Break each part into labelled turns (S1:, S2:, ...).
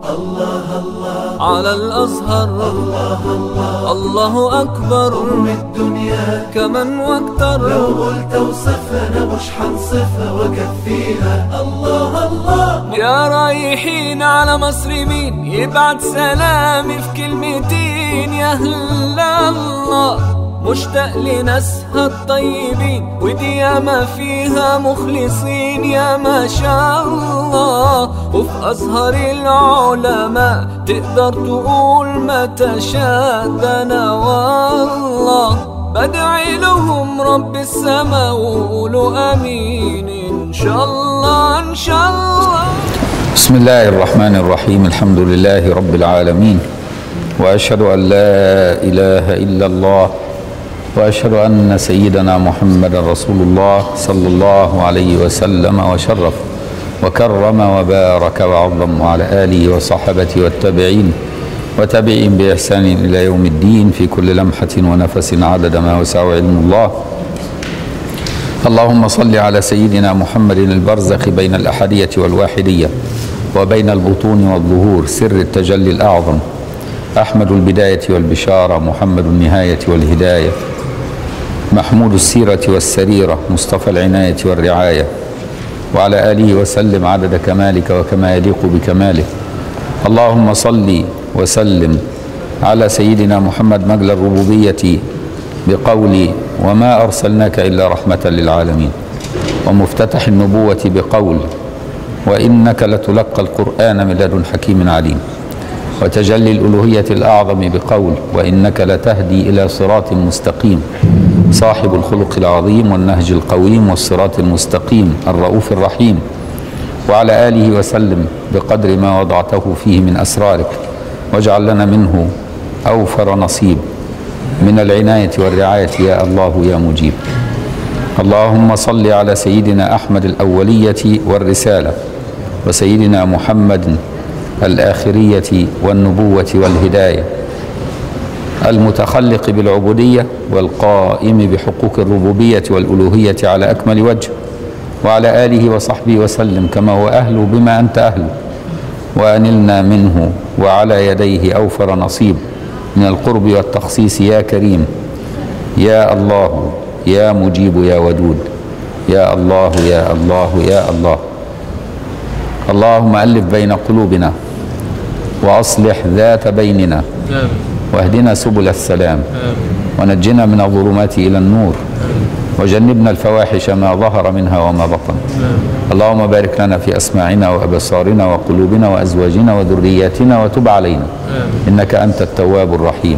S1: على الأزهر الله أكبر
S2: الدنيا
S1: كمن واكتر
S2: لو قلت وصفها انا مش حنصفها واكفيها الله الله
S1: يا رايحين على مصر مين يبعت سلامي في كلمتين يا هلا الله مشتاق لناسها الطيبين ودي ياما فيها مخلصين يا ما شاء الله وفي أزهر العلماء تقدر تقول ما تشاء ده أنا والله بدعي لهم رب السماء وقولوا أمين إن شاء الله إن شاء الله
S3: بسم الله الرحمن الرحيم الحمد لله رب العالمين واشهد ان لا اله الا الله واشهد ان سيدنا محمدا رسول الله صلى الله عليه وسلم وشرف وكرم وبارك وعظم وعلى اله وصحبه والتابعين وتابعين باحسان الى يوم الدين في كل لمحه ونفس عدد ما وسع علم الله اللهم صل على سيدنا محمد البرزخ بين الأحدية والواحدية وبين البطون والظهور سر التجلي الأعظم أحمد البداية والبشارة محمد النهاية والهداية محمود السيرة والسريرة مصطفى العناية والرعاية وعلى آله وسلم عدد كمالك وكما يليق بكماله اللهم صل وسلم على سيدنا محمد مجل الربوبية بقول وما أرسلناك إلا رحمة للعالمين ومفتتح النبوة بقول وإنك لتلقى القرآن من لدن حكيم عليم وتجلي الألوهية الأعظم بقول وإنك لتهدي إلى صراط مستقيم صاحب الخلق العظيم والنهج القويم والصراط المستقيم الرؤوف الرحيم وعلى آله وسلم بقدر ما وضعته فيه من أسرارك واجعل لنا منه أوفر نصيب من العناية والرعاية يا الله يا مجيب اللهم صل على سيدنا أحمد الأولية والرسالة وسيدنا محمد الآخرية والنبوة والهداية المتخلق بالعبودية والقائم بحقوق الربوبية والألوهية على أكمل وجه وعلى آله وصحبه وسلم كما هو أهل بما أنت أهل وأنلنا منه وعلى يديه أوفر نصيب من القرب والتخصيص يا كريم يا الله يا مجيب يا ودود يا الله يا الله يا الله اللهم ألف بين قلوبنا وأصلح ذات بيننا واهدنا سبل السلام ونجنا من الظلمات إلى النور وجنبنا الفواحش ما ظهر منها وما بطن اللهم بارك لنا في أسماعنا وأبصارنا وقلوبنا وأزواجنا وذرياتنا وتب علينا إنك أنت التواب الرحيم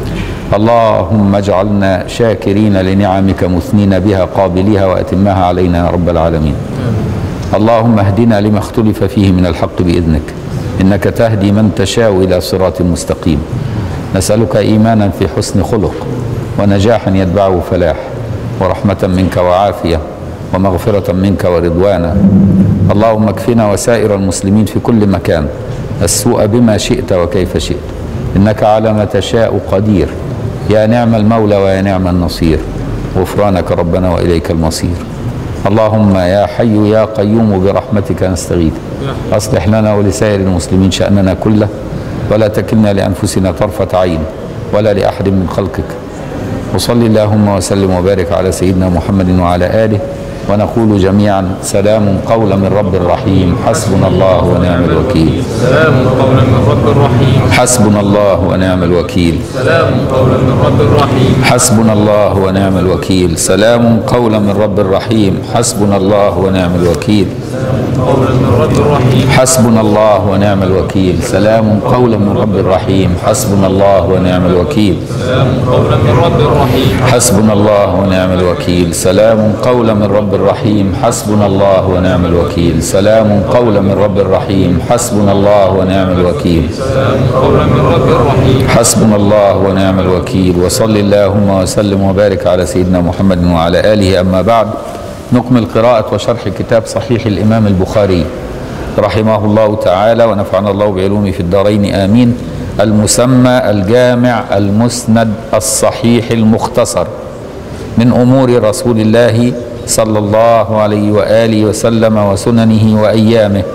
S3: اللهم اجعلنا شاكرين لنعمك مثنين بها قابليها وأتمها علينا يا رب العالمين اللهم اهدنا لما اختلف فيه من الحق بإذنك إنك تهدي من تشاء إلى صراط مستقيم نسألك إيمانا في حسن خلق ونجاحا يتبعه فلاح ورحمة منك وعافية ومغفرة منك ورضوانا اللهم اكفنا وسائر المسلمين في كل مكان السوء بما شئت وكيف شئت إنك على ما تشاء قدير يا نعم المولى ويا نعم النصير غفرانك ربنا وإليك المصير اللهم يا حي يا قيوم برحمتك نستغيث أصلح لنا ولسائر المسلمين شأننا كله ولا تكلنا لأنفسنا طرفة عين ولا لأحد من خلقك وصل اللهم وسلم وبارك على سيدنا محمد وعلى آله ونقول جميعا سلام قولا من رب رحيم حسبنا الله ونعم الوكيل
S4: سلام قولا من رب رحيم
S3: حسبنا الله ونعم الوكيل
S4: سلام قولا من رب رحيم
S3: حسبنا الله ونعم الوكيل سلام قولا من رب رحيم حسبنا الله ونعم الوكيل
S4: قولا من رب رحيم
S3: حسبنا الله ونعم الوكيل سلام قولا من رب رحيم حسبنا الله ونعم الوكيل
S4: سلام قولا من رب رحيم
S3: حسبنا الله ونعم الوكيل سلام قولا من رب رحيم حسبنا الله ونعم الوكيل سلام قولا من رب رحيم حسبنا الله ونعم الوكيل
S4: سلام قولا من رب رحيم
S3: حسبنا الله ونعم الوكيل وصل اللهم وسلم وبارك على سيدنا محمد وعلى آله أما بعد نكمل قراءة وشرح كتاب صحيح الإمام البخاري رحمه الله تعالى ونفعنا الله بعلومه في الدارين آمين المسمى الجامع المسند الصحيح المختصر من أمور رسول الله صلى الله عليه وآله وسلم وسننه وأيامه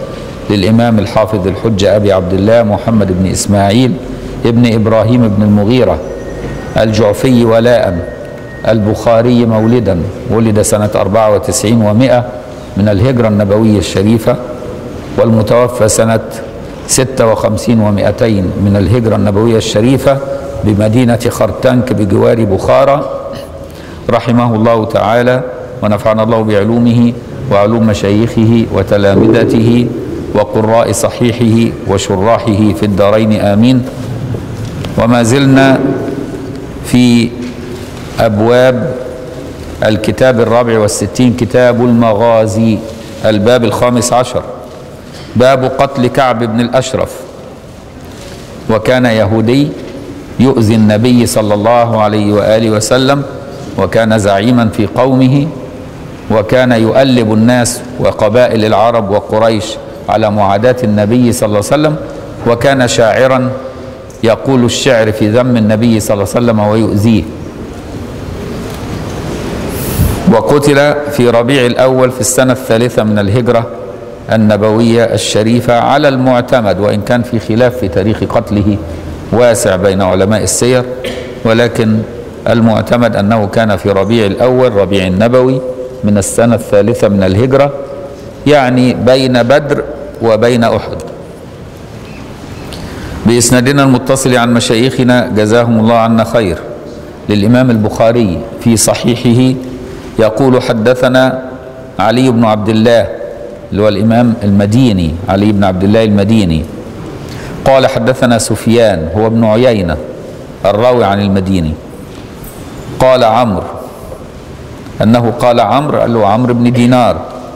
S3: للإمام الحافظ الحجة أبي عبد الله محمد بن إسماعيل ابن إبراهيم بن المغيرة الجعفي ولاء البخاري مولدا ولد سنة 94 ومائة من الهجرة النبوية الشريفة والمتوفى سنة 56 ومائتين من الهجرة النبوية الشريفة بمدينة خرتنك بجوار بخارى رحمه الله تعالى ونفعنا الله بعلومه وعلوم مشايخه وتلامذته وقراء صحيحه وشراحه في الدارين آمين وما زلنا في أبواب الكتاب الرابع والستين كتاب المغازي الباب الخامس عشر باب قتل كعب بن الأشرف وكان يهودي يؤذي النبي صلى الله عليه وآله وسلم وكان زعيما في قومه وكان يؤلب الناس وقبائل العرب وقريش على معاداة النبي صلى الله عليه وسلم وكان شاعرا يقول الشعر في ذم النبي صلى الله عليه وسلم ويؤذيه وقتل في ربيع الأول في السنة الثالثة من الهجرة النبوية الشريفة على المعتمد وإن كان في خلاف في تاريخ قتله واسع بين علماء السير ولكن المعتمد أنه كان في ربيع الأول ربيع النبوي من السنة الثالثة من الهجرة يعني بين بدر وبين أحد بإسنادنا المتصل عن مشايخنا جزاهم الله عنا خير للإمام البخاري في صحيحه يقول حدثنا علي بن عبد الله اللي هو الإمام المديني علي بن عبد الله المديني قال حدثنا سفيان هو ابن عيينة الراوي عن المديني قال عمرو أنه قال عمرو قال له عمرو بن دينار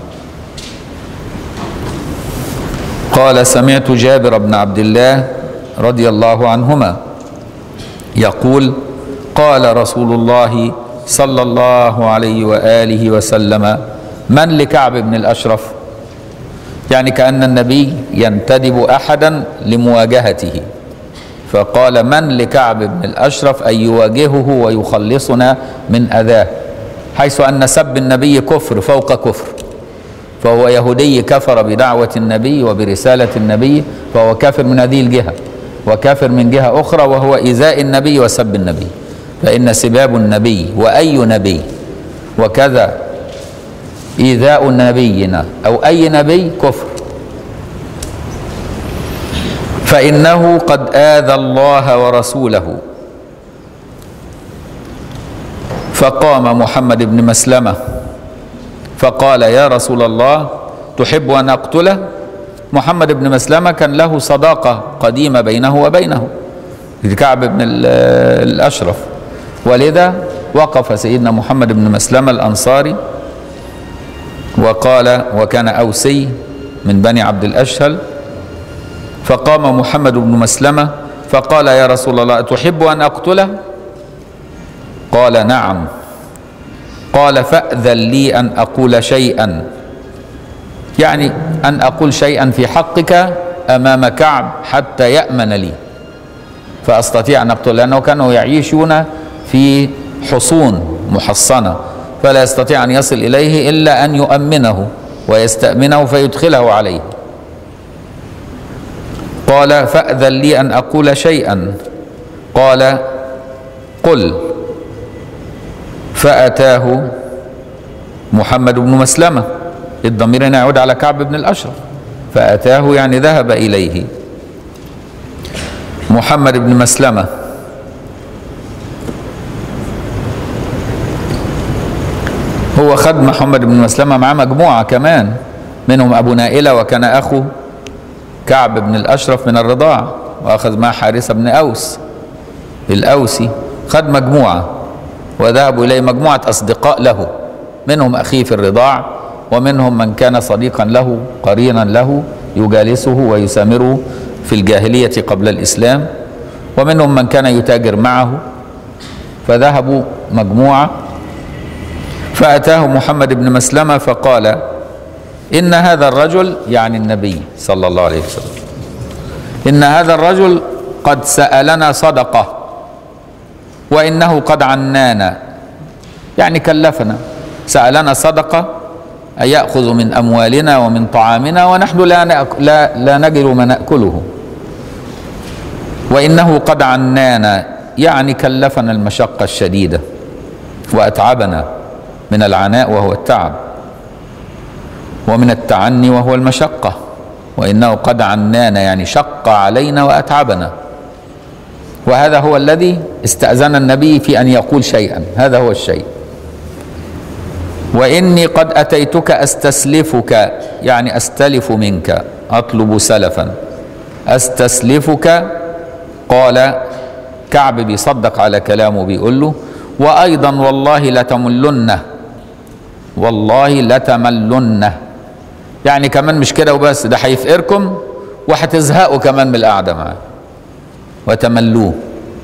S3: قال سمعت جابر بن عبد الله رضي الله عنهما يقول قال رسول الله صلى الله عليه واله وسلم من لكعب بن الاشرف يعني كان النبي ينتدب احدا لمواجهته فقال من لكعب بن الاشرف ان يواجهه ويخلصنا من اذاه حيث ان سب النبي كفر فوق كفر فهو يهودي كفر بدعوه النبي وبرساله النبي فهو كافر من هذه الجهه وكافر من جهه اخرى وهو ايذاء النبي وسب النبي فإن سباب النبي وأي نبي وكذا إيذاء نبينا أو أي نبي كفر فإنه قد آذى الله ورسوله فقام محمد بن مسلمة فقال يا رسول الله تحب أن أقتله محمد بن مسلمة كان له صداقة قديمة بينه وبينه كعب بن الأشرف ولذا وقف سيدنا محمد بن مسلمة الأنصاري وقال وكان أوسي من بني عبد الأشهل فقام محمد بن مسلمة فقال يا رسول الله تحب أن أقتله قال نعم قال فأذن لي أن أقول شيئا يعني أن أقول شيئا في حقك أمام كعب حتى يأمن لي فأستطيع أن أقتل لأنه كانوا يعيشون في حصون محصنة فلا يستطيع أن يصل إليه إلا أن يؤمنه ويستأمنه فيدخله عليه قال فأذن لي أن أقول شيئا قال قل فأتاه محمد بن مسلمة الضمير هنا يعود على كعب بن الأشرف فأتاه يعني ذهب إليه محمد بن مسلمة هو خد محمد بن مسلمة معاه مجموعة كمان منهم أبو نائلة وكان أخو كعب بن الأشرف من الرضاع وأخذ معه حارثة بن أوس الأوسي خد مجموعة وذهبوا إليه مجموعة أصدقاء له منهم أخيه في الرضاع ومنهم من كان صديقا له قرينا له يجالسه ويسامره في الجاهلية قبل الإسلام ومنهم من كان يتاجر معه فذهبوا مجموعة فأتاه محمد بن مسلمة فقال إن هذا الرجل يعني النبي صلى الله عليه وسلم إن هذا الرجل قد سألنا صدقة وإنه قد عنانا يعني كلفنا سألنا صدقة أي يأخذ من أموالنا ومن طعامنا ونحن لا, نأك لا, لا نجد ما نأكله وإنه قد عنانا يعني كلفنا المشقة الشديدة وأتعبنا من العناء وهو التعب ومن التعني وهو المشقة وإنه قد عنانا يعني شق علينا وأتعبنا وهذا هو الذي استأذن النبي في أن يقول شيئا هذا هو الشيء وإني قد أتيتك أستسلفك يعني أستلف منك أطلب سلفا أستسلفك قال كعب بيصدق على كلامه بيقول له وأيضا والله لتملنه والله لتملنه يعني كمان مش كده وبس ده هيفقركم وهتزهقوا كمان من القعده معاه وتملوه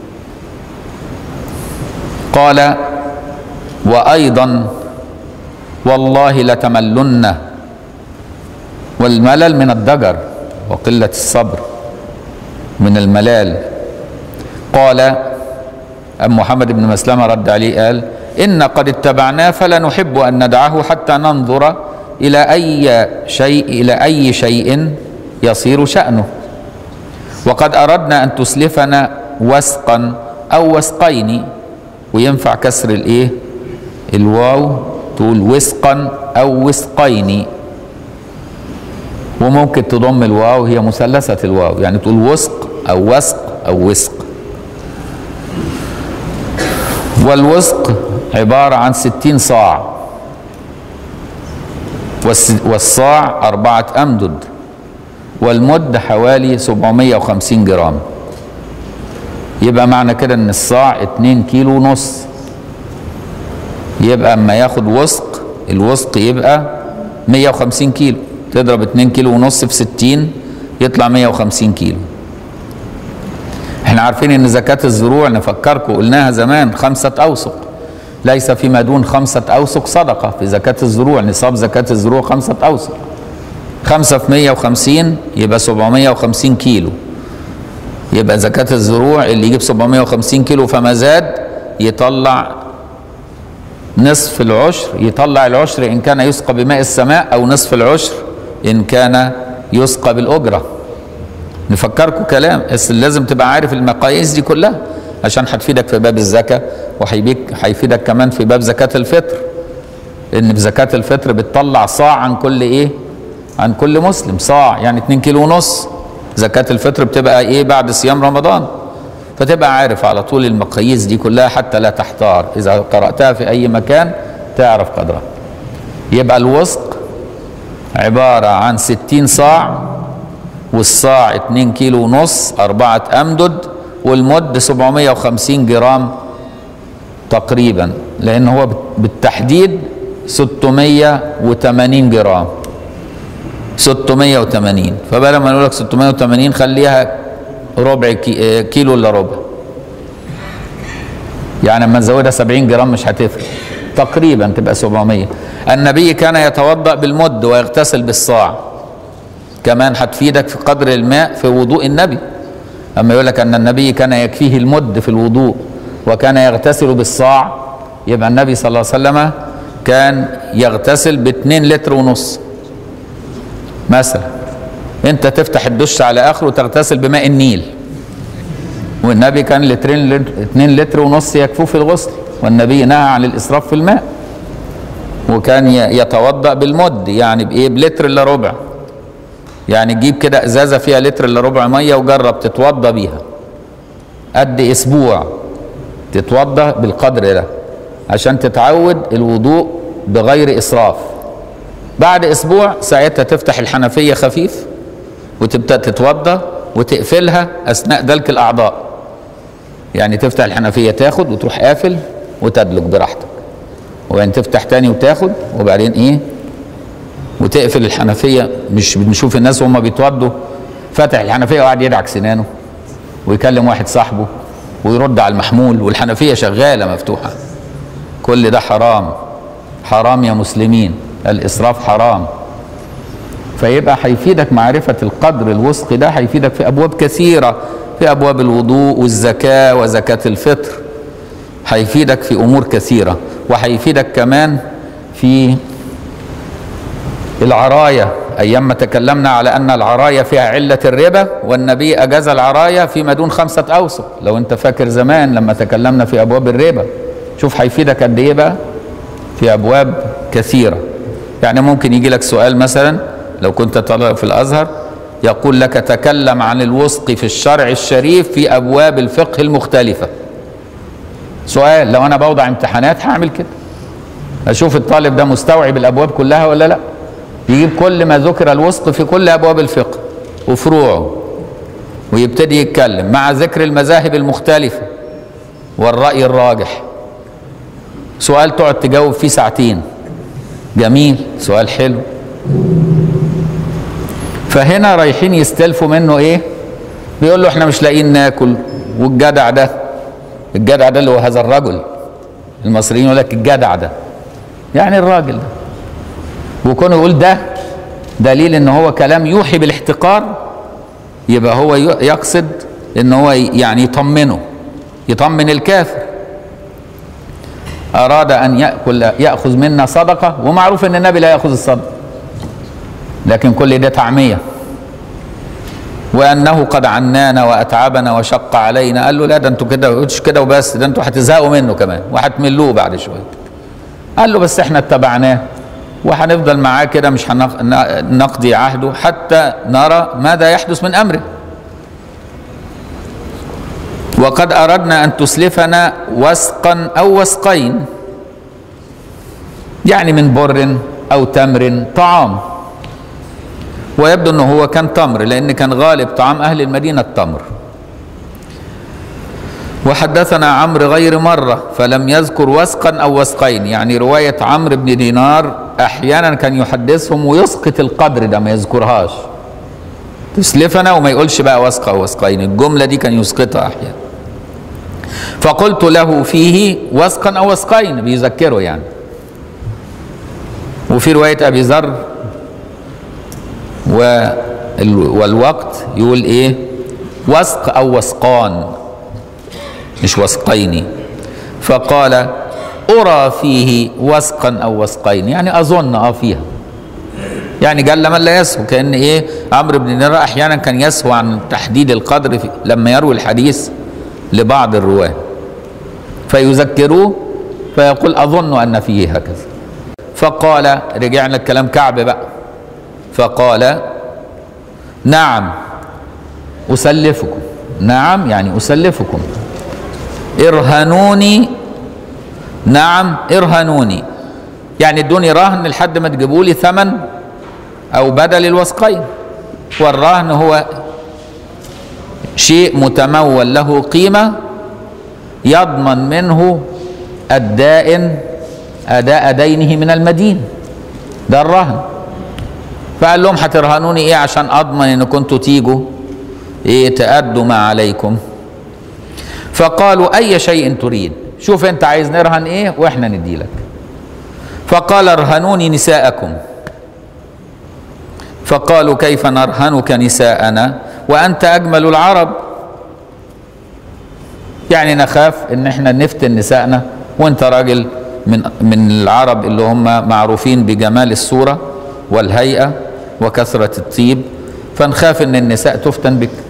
S3: قال وايضا والله لتملن والملل من الضجر وقله الصبر من الملال قال أم محمد بن مسلمة رد عليه قال إن قد اتبعناه فلا نحب أن ندعه حتى ننظر إلى أي شيء إلى أي شيء يصير شأنه وقد أردنا أن تسلفنا وسقا أو وسقين وينفع كسر الإيه الواو تقول وسقا أو وسقين وممكن تضم الواو هي مثلثة الواو يعني تقول وسق أو وسق أو وسق والوسق عبارة عن ستين صاع والصاع أربعة أمدد والمد حوالي 750 جرام يبقى معنى كده ان الصاع 2 كيلو ونص يبقى اما ياخد وسق الوسق يبقى 150 كيلو تضرب 2 كيلو ونص في 60 يطلع 150 كيلو احنا عارفين ان زكاة الزروع نفكركم قلناها زمان خمسة اوسق ليس فيما دون خمسة اوسق صدقة في زكاة الزروع نصاب زكاة الزروع خمسة اوسق خمسة في 150 يبقى 750 كيلو يبقى زكاة الزروع اللي يجيب 750 كيلو فما زاد يطلع نصف العشر يطلع العشر إن كان يسقى بماء السماء أو نصف العشر إن كان يسقى بالأجرة نفكركم كلام بس لازم تبقى عارف المقاييس دي كلها عشان هتفيدك في باب الزكاة وهيفيدك كمان في باب زكاة الفطر إن في زكاة الفطر بتطلع صاع عن كل إيه؟ عن كل مسلم صاع يعني 2 كيلو ونص زكاة الفطر بتبقى ايه بعد صيام رمضان فتبقى عارف على طول المقاييس دي كلها حتى لا تحتار اذا قرأتها في اي مكان تعرف قدرها يبقى الوسق عبارة عن 60 صاع والصاع 2 كيلو ونص أربعة أمدد والمد 750 جرام تقريبا لأن هو بالتحديد 680 جرام 680 فبدل ما نقول لك 680 خليها ربع كيلو الا ربع يعني لما نزودها 70 جرام مش هتفرق تقريبا تبقى 700 النبي كان يتوضا بالمد ويغتسل بالصاع كمان هتفيدك في قدر الماء في وضوء النبي اما يقول لك ان النبي كان يكفيه المد في الوضوء وكان يغتسل بالصاع يبقى النبي صلى الله عليه وسلم كان يغتسل ب 2 لتر ونص مثلا انت تفتح الدش على اخره وتغتسل بماء النيل والنبي كان لترين لتر 2 لتر ونص يكفوه في الغسل والنبي نهى عن الاسراف في الماء وكان يتوضا بالمد يعني بايه بلتر الا ربع يعني تجيب كده ازازه فيها لتر الا ربع ميه وجرب تتوضا بيها قد اسبوع تتوضا بالقدر ده عشان تتعود الوضوء بغير اسراف بعد اسبوع ساعتها تفتح الحنفيه خفيف وتبدا تتوضا وتقفلها اثناء دلك الاعضاء يعني تفتح الحنفيه تاخد وتروح قافل وتدلك براحتك وبعدين تفتح تاني وتاخد وبعدين ايه وتقفل الحنفيه مش بنشوف الناس وهم بيتوضوا فاتح الحنفيه وقاعد يدعك سنانه ويكلم واحد صاحبه ويرد على المحمول والحنفيه شغاله مفتوحه كل ده حرام حرام يا مسلمين الإسراف حرام فيبقى هيفيدك معرفة القدر الوسق ده هيفيدك في أبواب كثيرة في أبواب الوضوء والزكاة وزكاة الفطر هيفيدك في أمور كثيرة وهيفيدك كمان في العراية أيام ما تكلمنا على أن العراية فيها علة الربا والنبي أجاز العراية فيما دون خمسة أوسق لو أنت فاكر زمان لما تكلمنا في أبواب الربا شوف هيفيدك قد إيه بقى في أبواب كثيرة يعني ممكن يجي لك سؤال مثلا لو كنت طالب في الأزهر يقول لك تكلم عن الوسق في الشرع الشريف في أبواب الفقه المختلفة سؤال لو أنا بوضع امتحانات هعمل كده أشوف الطالب ده مستوعب الأبواب كلها ولا لأ يجيب كل ما ذكر الوسط في كل ابواب الفقه وفروعه ويبتدي يتكلم مع ذكر المذاهب المختلفه والراي الراجح سؤال تقعد تجاوب فيه ساعتين جميل سؤال حلو فهنا رايحين يستلفوا منه ايه بيقول له احنا مش لاقيين ناكل والجدع ده الجدع ده اللي هو هذا الرجل المصريين يقول لك الجدع ده يعني الراجل ده وكونه يقول ده دليل ان هو كلام يوحي بالاحتقار يبقى هو يقصد ان هو يعني يطمنه يطمن الكافر اراد ان ياكل ياخذ منا صدقه ومعروف ان النبي لا ياخذ الصدقه لكن كل ده تعميه وانه قد عنانا واتعبنا وشق علينا قال له لا ده انتوا كده مش كده وبس ده انتوا هتزهقوا منه كمان وهتملوه بعد شويه قال له بس احنا اتبعناه وهنفضل معاه كده مش هنقضي عهده حتى نرى ماذا يحدث من امره وقد اردنا ان تسلفنا وسقا او وسقين يعني من بر او تمر طعام ويبدو انه هو كان تمر لان كان غالب طعام اهل المدينه التمر وحدثنا عمرو غير مرة فلم يذكر وسقا أو وسقين يعني رواية عمرو بن دينار أحيانا كان يحدثهم ويسقط القدر ده ما يذكرهاش تسلفنا وما يقولش بقى وسق أو وسقين الجملة دي كان يسقطها أحيانا فقلت له فيه وسقا أو وسقين بيذكره يعني وفي رواية أبي ذر والوقت يقول إيه وسق أو وسقان مش وسقين فقال أرى فيه وسقا أو وسقين يعني أظن أه فيها يعني قال لمن لا يسهو كأن إيه عمرو بن دينار أحيانا كان يسهو عن تحديد القدر في لما يروي الحديث لبعض الرواة فيذكروه فيقول أظن أن فيه هكذا فقال رجعنا الكلام كعب بقى فقال نعم أسلفكم نعم يعني أسلفكم ارهنوني نعم ارهنوني يعني ادوني رهن لحد ما تجيبوا لي ثمن او بدل الوسقين والرهن هو شيء متمول له قيمه يضمن منه الدائن اداء دينه من المدين ده الرهن فقال لهم هترهنوني ايه عشان اضمن ان كنتوا تيجوا ايه تأدوا ما عليكم فقالوا اي شيء تريد شوف انت عايز نرهن ايه واحنا نديلك فقال ارهنوني نساءكم فقالوا كيف نرهنك نساءنا وانت اجمل العرب يعني نخاف ان احنا نفتن نسائنا وانت راجل من من العرب اللي هم معروفين بجمال الصوره والهيئه وكثره الطيب فنخاف ان النساء تفتن بك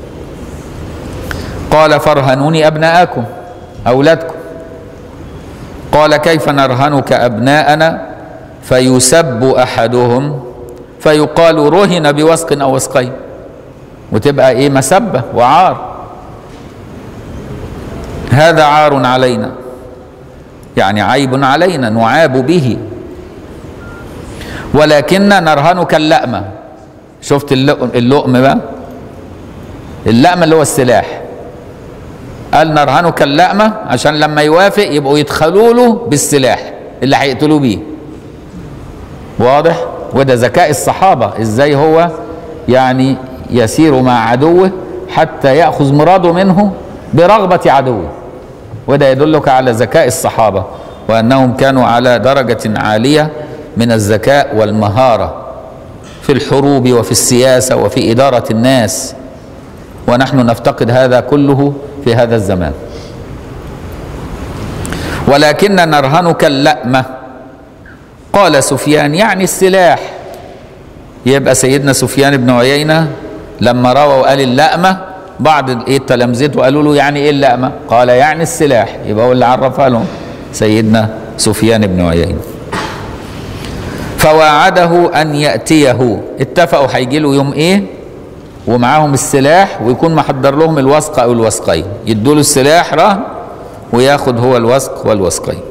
S3: قال فارهنوني ابناءكم اولادكم قال كيف نرهنك ابناءنا فيسب احدهم فيقال رهن بوسق او وسقين وتبقى ايه مسبه وعار هذا عار علينا يعني عيب علينا نعاب به ولكن نرهنك اللأمة شفت اللقم, اللقم بقى اللأمة اللي هو السلاح قال نرهنك اللأمة عشان لما يوافق يبقوا يدخلوا له بالسلاح اللي هيقتلوه بيه واضح وده ذكاء الصحابة ازاي هو يعني يسير مع عدوه حتى يأخذ مراده منه برغبة عدوه وده يدلك على ذكاء الصحابة وأنهم كانوا على درجة عالية من الذكاء والمهارة في الحروب وفي السياسة وفي إدارة الناس ونحن نفتقد هذا كله في هذا الزمان ولكن نرهنك اللأمة قال سفيان يعني السلاح يبقى سيدنا سفيان بن عيينة لما روى وقال اللأمة بعض ايه تلامذته قالوا له يعني ايه اللأمة قال يعني السلاح يبقى هو اللي عرفها لهم سيدنا سفيان بن عيينة فواعده ان ياتيه اتفقوا هيجي له يوم ايه ومعاهم السلاح ويكون محضر لهم الوثق او الوثقين يدوا له السلاح رهن وياخد هو الوثق والوثقين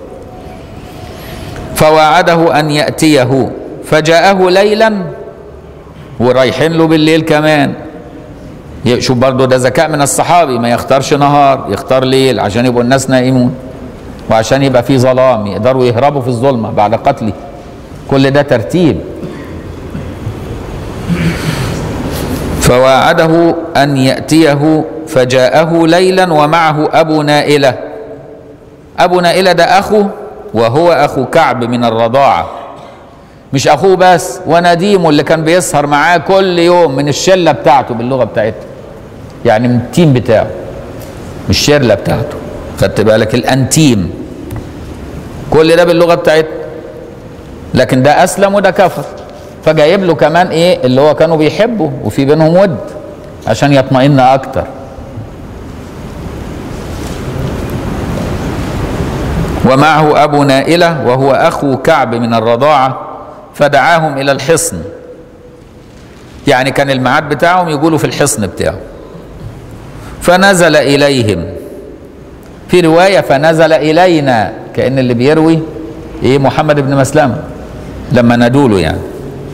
S3: فواعده ان ياتيه فجاءه ليلا ورايحين له بالليل كمان شوف برضه ده ذكاء من الصحابي ما يختارش نهار يختار ليل عشان يبقوا الناس نائمون وعشان يبقى في ظلام يقدروا يهربوا في الظلمه بعد قتله كل ده ترتيب فواعده ان ياتيه فجاءه ليلا ومعه ابو نائله ابو نائله ده اخو وهو اخو كعب من الرضاعه مش اخوه بس ونديمه اللي كان بيسهر معاه كل يوم من الشله بتاعته باللغه بتاعتها يعني من التيم بتاعه مش الشله بتاعته خدت بالك الانتيم كل ده باللغه بتاعتنا لكن ده اسلم وده كفر فجايب له كمان ايه اللي هو كانوا بيحبوا وفي بينهم ود عشان يطمئن اكتر ومعه ابو نائله وهو اخو كعب من الرضاعه فدعاهم الى الحصن يعني كان الميعاد بتاعهم يقولوا في الحصن بتاعه فنزل اليهم في روايه فنزل الينا كان اللي بيروي ايه محمد بن مسلمه لما نادوا له يعني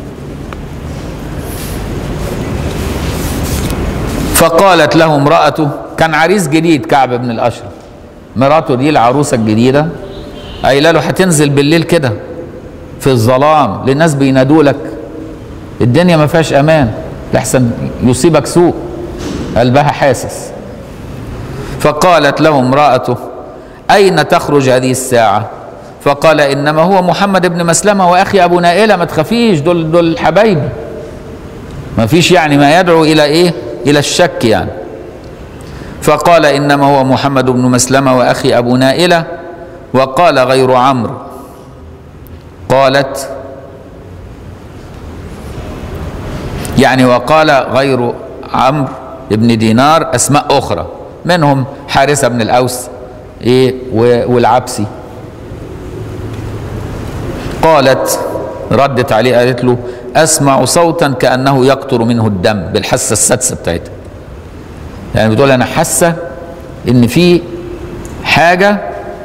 S3: فقالت له امرأته كان عريس جديد كعب بن الأشرف مراته دي العروسة الجديدة قايله له هتنزل بالليل كده في الظلام للناس بينادوا لك الدنيا ما فيهاش امان لحسن يصيبك سوء قلبها حاسس فقالت له امرأته أين تخرج هذه الساعة فقال إنما هو محمد بن مسلمة وأخي أبو نائلة ما تخافيش دول دول حبايبي ما فيش يعني ما يدعو إلى إيه إلى الشك يعني فقال إنما هو محمد بن مسلمة وأخي أبو نائلة وقال غير عمرو قالت يعني وقال غير عمرو بن دينار أسماء أخرى منهم حارثة بن الأوس إيه والعبسي قالت ردت عليه قالت له أسمع صوتا كأنه يقطر منه الدم بالحاسة السادسة بتاعتها يعني بتقول أنا حاسة إن في حاجة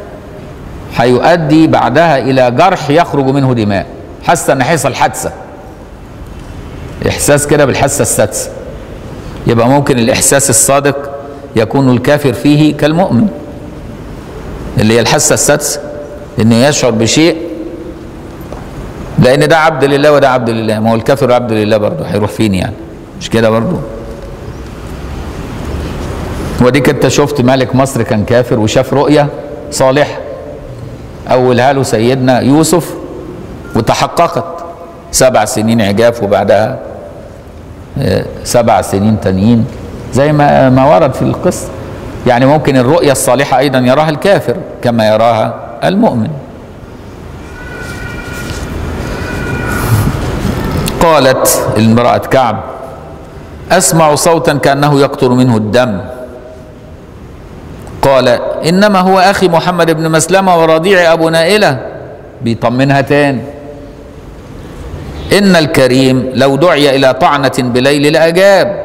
S3: هيؤدي بعدها إلى جرح يخرج منه دماء حاسة إن هيحصل حادثة إحساس كده بالحاسة السادسة يبقى ممكن الإحساس الصادق يكون الكافر فيه كالمؤمن اللي هي الحاسة السادسة إنه يشعر بشيء لان ده عبد لله وده عبد لله ما هو الكافر عبد لله برضه هيروح فين يعني مش كده برضه وديك انت شفت ملك مصر كان كافر وشاف رؤية صالحة اولها له سيدنا يوسف وتحققت سبع سنين عجاف وبعدها سبع سنين تانيين زي ما ما ورد في القصة يعني ممكن الرؤية الصالحة ايضا يراها الكافر كما يراها المؤمن قالت المرأة كعب أسمع صوتا كأنه يقطر منه الدم قال إنما هو أخي محمد بن مسلمة ورضيع أبو نائلة بيطمنها تاني إن الكريم لو دعي إلى طعنة بليل لأجاب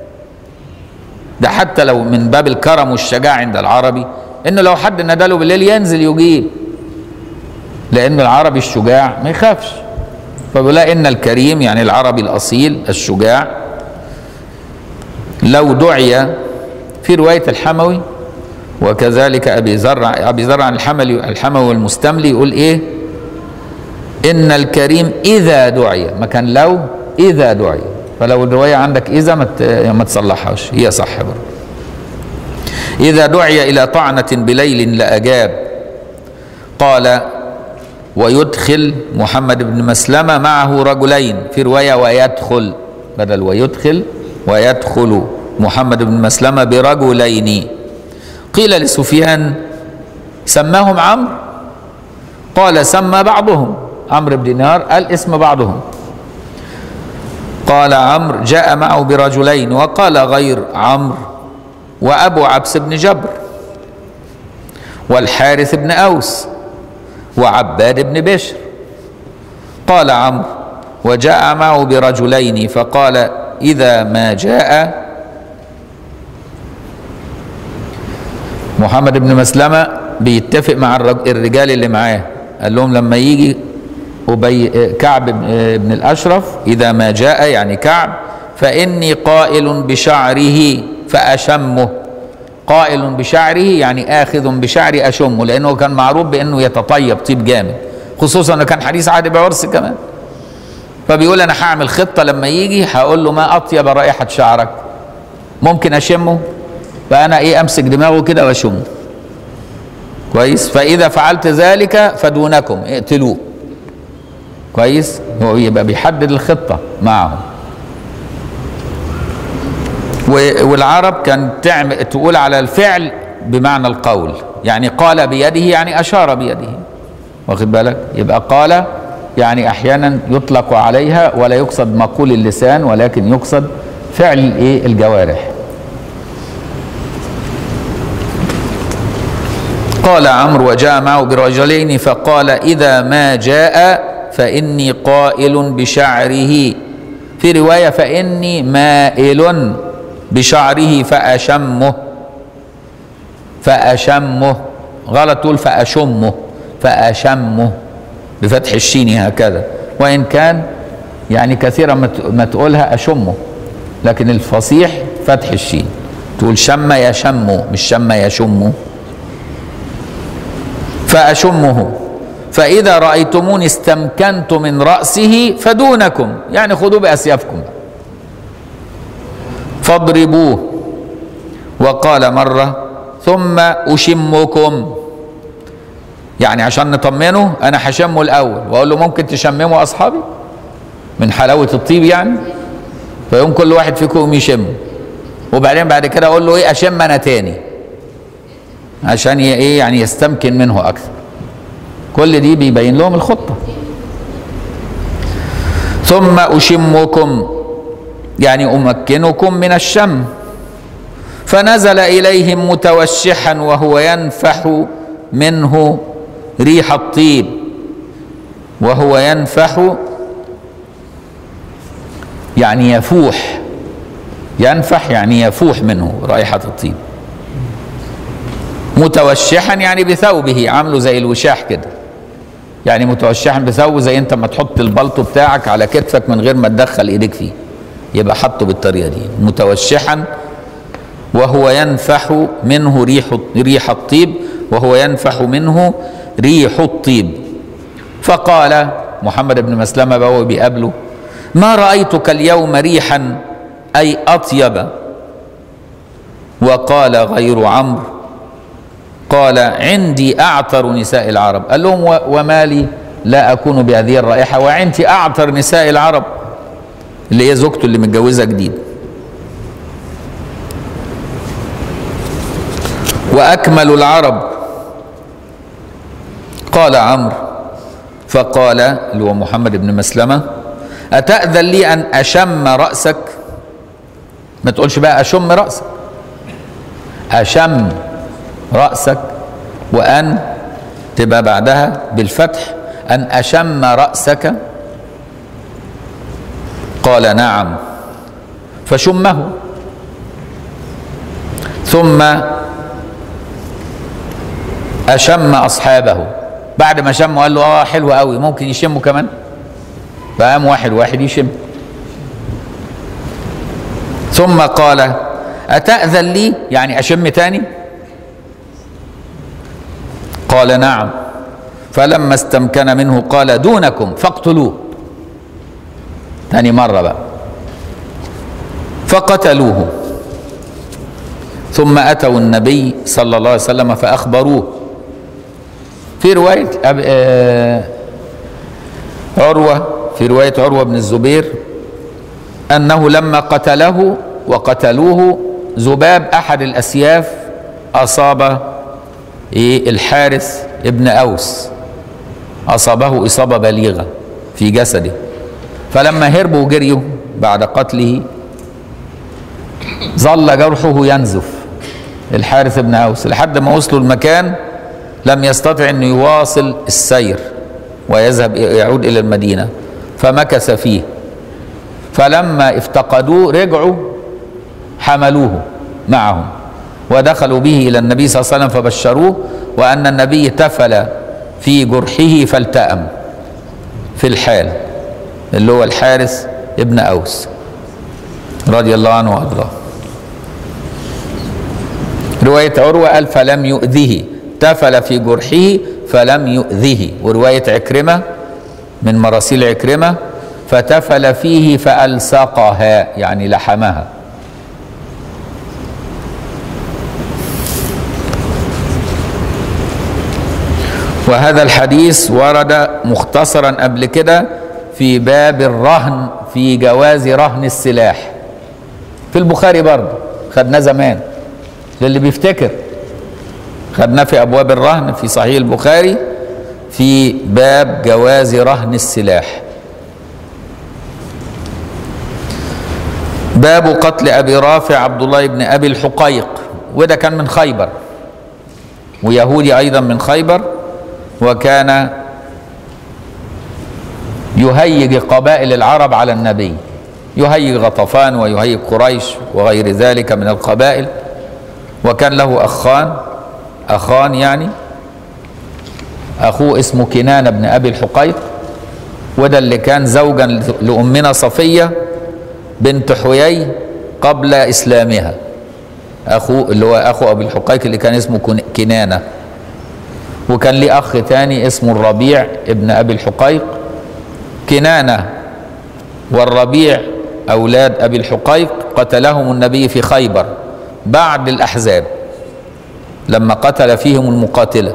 S3: ده حتى لو من باب الكرم والشجاعة عند العربي إنه لو حد نداله بالليل ينزل يجيب لأن العربي الشجاع ما يخافش فبيقول ان الكريم يعني العربي الاصيل الشجاع لو دعي في روايه الحموي وكذلك ابي زرع ابي زرع الحملي الحموي والمستملي يقول ايه ان الكريم اذا دعي ما كان لو اذا دعي فلو الروايه عندك اذا ما ما تصلحهاش هي صح برضه اذا دعي الى طعنه بليل لاجاب قال ويدخل محمد بن مسلمة معه رجلين في رواية ويدخل بدل ويدخل ويدخل محمد بن مسلمة برجلين قيل لسفيان سماهم عمرو قال سمى بعضهم عمرو بن دينار قال اسم بعضهم قال عمرو جاء معه برجلين وقال غير عمرو وأبو عبس بن جبر والحارث بن أوس وعباد بن بشر قال عمرو وجاء معه برجلين فقال إذا ما جاء محمد بن مسلمة بيتفق مع الرج- الرجال اللي معاه قال لهم لما يجي أبي كعب بن الأشرف إذا ما جاء يعني كعب فإني قائل بشعره فأشمه قائل بشعره يعني آخذ بشعري أشمه لأنه كان معروف بأنه يتطيب طيب جامد خصوصا أنه كان حديث عهد بعرس كمان فبيقول أنا هعمل خطة لما يجي هقول له ما أطيب رائحة شعرك ممكن أشمه فأنا إيه أمسك دماغه كده وأشمه كويس فإذا فعلت ذلك فدونكم اقتلوه كويس هو يبقى بيحدد الخطة معهم و- والعرب كان تعمل تقول على الفعل بمعنى القول يعني قال بيده يعني أشار بيده واخد بالك يبقى قال يعني أحيانا يطلق عليها ولا يقصد مقول اللسان ولكن يقصد فعل الايه الجوارح قال عمرو وجاء معه برجلين فقال إذا ما جاء فإني قائل بشعره في رواية فإني مائل بشعره فأشمه فأشمه غلط تقول فأشمه فأشمه بفتح الشين هكذا وإن كان يعني كثيرا ما ت- ما تقولها أشمه لكن الفصيح فتح الشين تقول شم يشم مش شم يشم فأشمه فإذا رأيتموني استمكنت من رأسه فدونكم يعني خذوا بأسيافكم فاضربوه وقال مرة ثم أشمكم يعني عشان نطمنه أنا هشمه الأول وأقول له ممكن تشمموا أصحابي من حلاوة الطيب يعني فيقوم كل واحد فيكم يقوم يشمه وبعدين بعد كده أقول له إيه أشم أنا تاني عشان ي- ايه يعني يستمكن منه اكثر كل دي بيبين لهم الخطه ثم اشمكم يعني امكنكم من الشم فنزل اليهم متوشحا وهو ينفح منه ريح الطيب وهو ينفح يعني يفوح ينفح يعني يفوح منه رائحه الطيب متوشحا يعني بثوبه عامله زي الوشاح كده يعني متوشحا بثوبه زي انت ما تحط البلطو بتاعك على كتفك من غير ما تدخل ايديك فيه يبقى حطه بالطريقه دي متوشحا وهو ينفح منه ريح ريح الطيب وهو ينفح منه ريح الطيب فقال محمد بن مسلمه بقى وهو بيقابله ما رايتك اليوم ريحا اي اطيب وقال غير عمرو قال عندي أعطر نساء العرب قال لهم و- وما لي لا أكون بهذه الرائحة وعندي أعطر نساء العرب اللي هي زوجته اللي متجوزة جديد وأكمل العرب قال عمرو فقال اللي هو محمد بن مسلمة أتأذن لي أن أشم رأسك ما تقولش بقى أشم رأسك أشم رأسك وأن تبقى بعدها بالفتح أن أشم رأسك قال نعم فشمه ثم أشم أصحابه بعد ما شمه قال له اه حلو قوي ممكن يشمه كمان فقام واحد واحد يشم ثم قال أتأذن لي يعني أشم تاني قال نعم فلما استمكن منه قال دونكم فاقتلوه تاني مرة بقى فقتلوه ثم أتوا النبي صلى الله عليه وسلم فأخبروه في رواية أب... آه... عروة في رواية عروة بن الزبير أنه لما قتله وقتلوه ذباب أحد الأسياف أصاب إيه الحارث ابن أوس أصابه إصابة بليغة في جسده فلما هربوا وجريوا بعد قتله ظل جرحه ينزف الحارث بن أوس لحد ما وصلوا المكان لم يستطع أن يواصل السير ويذهب يعود إلى المدينة فمكث فيه فلما افتقدوه رجعوا حملوه معهم ودخلوا به إلى النبي صلى الله عليه وسلم فبشروه وأن النبي تفل في جرحه فالتأم في الحال اللي هو الحارث ابن أوس رضي الله عنه وأرضاه رواية عروة قال فلم يؤذه تفل في جرحه فلم يؤذه ورواية عكرمة من مراسيل عكرمة فتفل فيه فألصقها يعني لحمها وهذا الحديث ورد مختصرا قبل كده في باب الرهن في جواز رهن السلاح في البخاري برضه خدناه زمان للي بيفتكر خدناه في ابواب الرهن في صحيح البخاري في باب جواز رهن السلاح باب قتل ابي رافع عبد الله بن ابي الحقيق وده كان من خيبر ويهودي ايضا من خيبر وكان يهيج قبائل العرب على النبي يهيج غطفان ويهيج قريش وغير ذلك من القبائل وكان له أخان أخان يعني أخوه اسمه كنانة بن أبي الحقيق وده اللي كان زوجا لأمنا صفية بنت حيي قبل إسلامها أخوه اللي هو أخو أبي الحقيق اللي كان اسمه كن- كنانة وكان ليه أخ تاني اسمه الربيع ابن أبي الحقيق كنانة والربيع أولاد أبي الحقيق قتلهم النبي في خيبر بعد الأحزاب لما قتل فيهم المقاتلة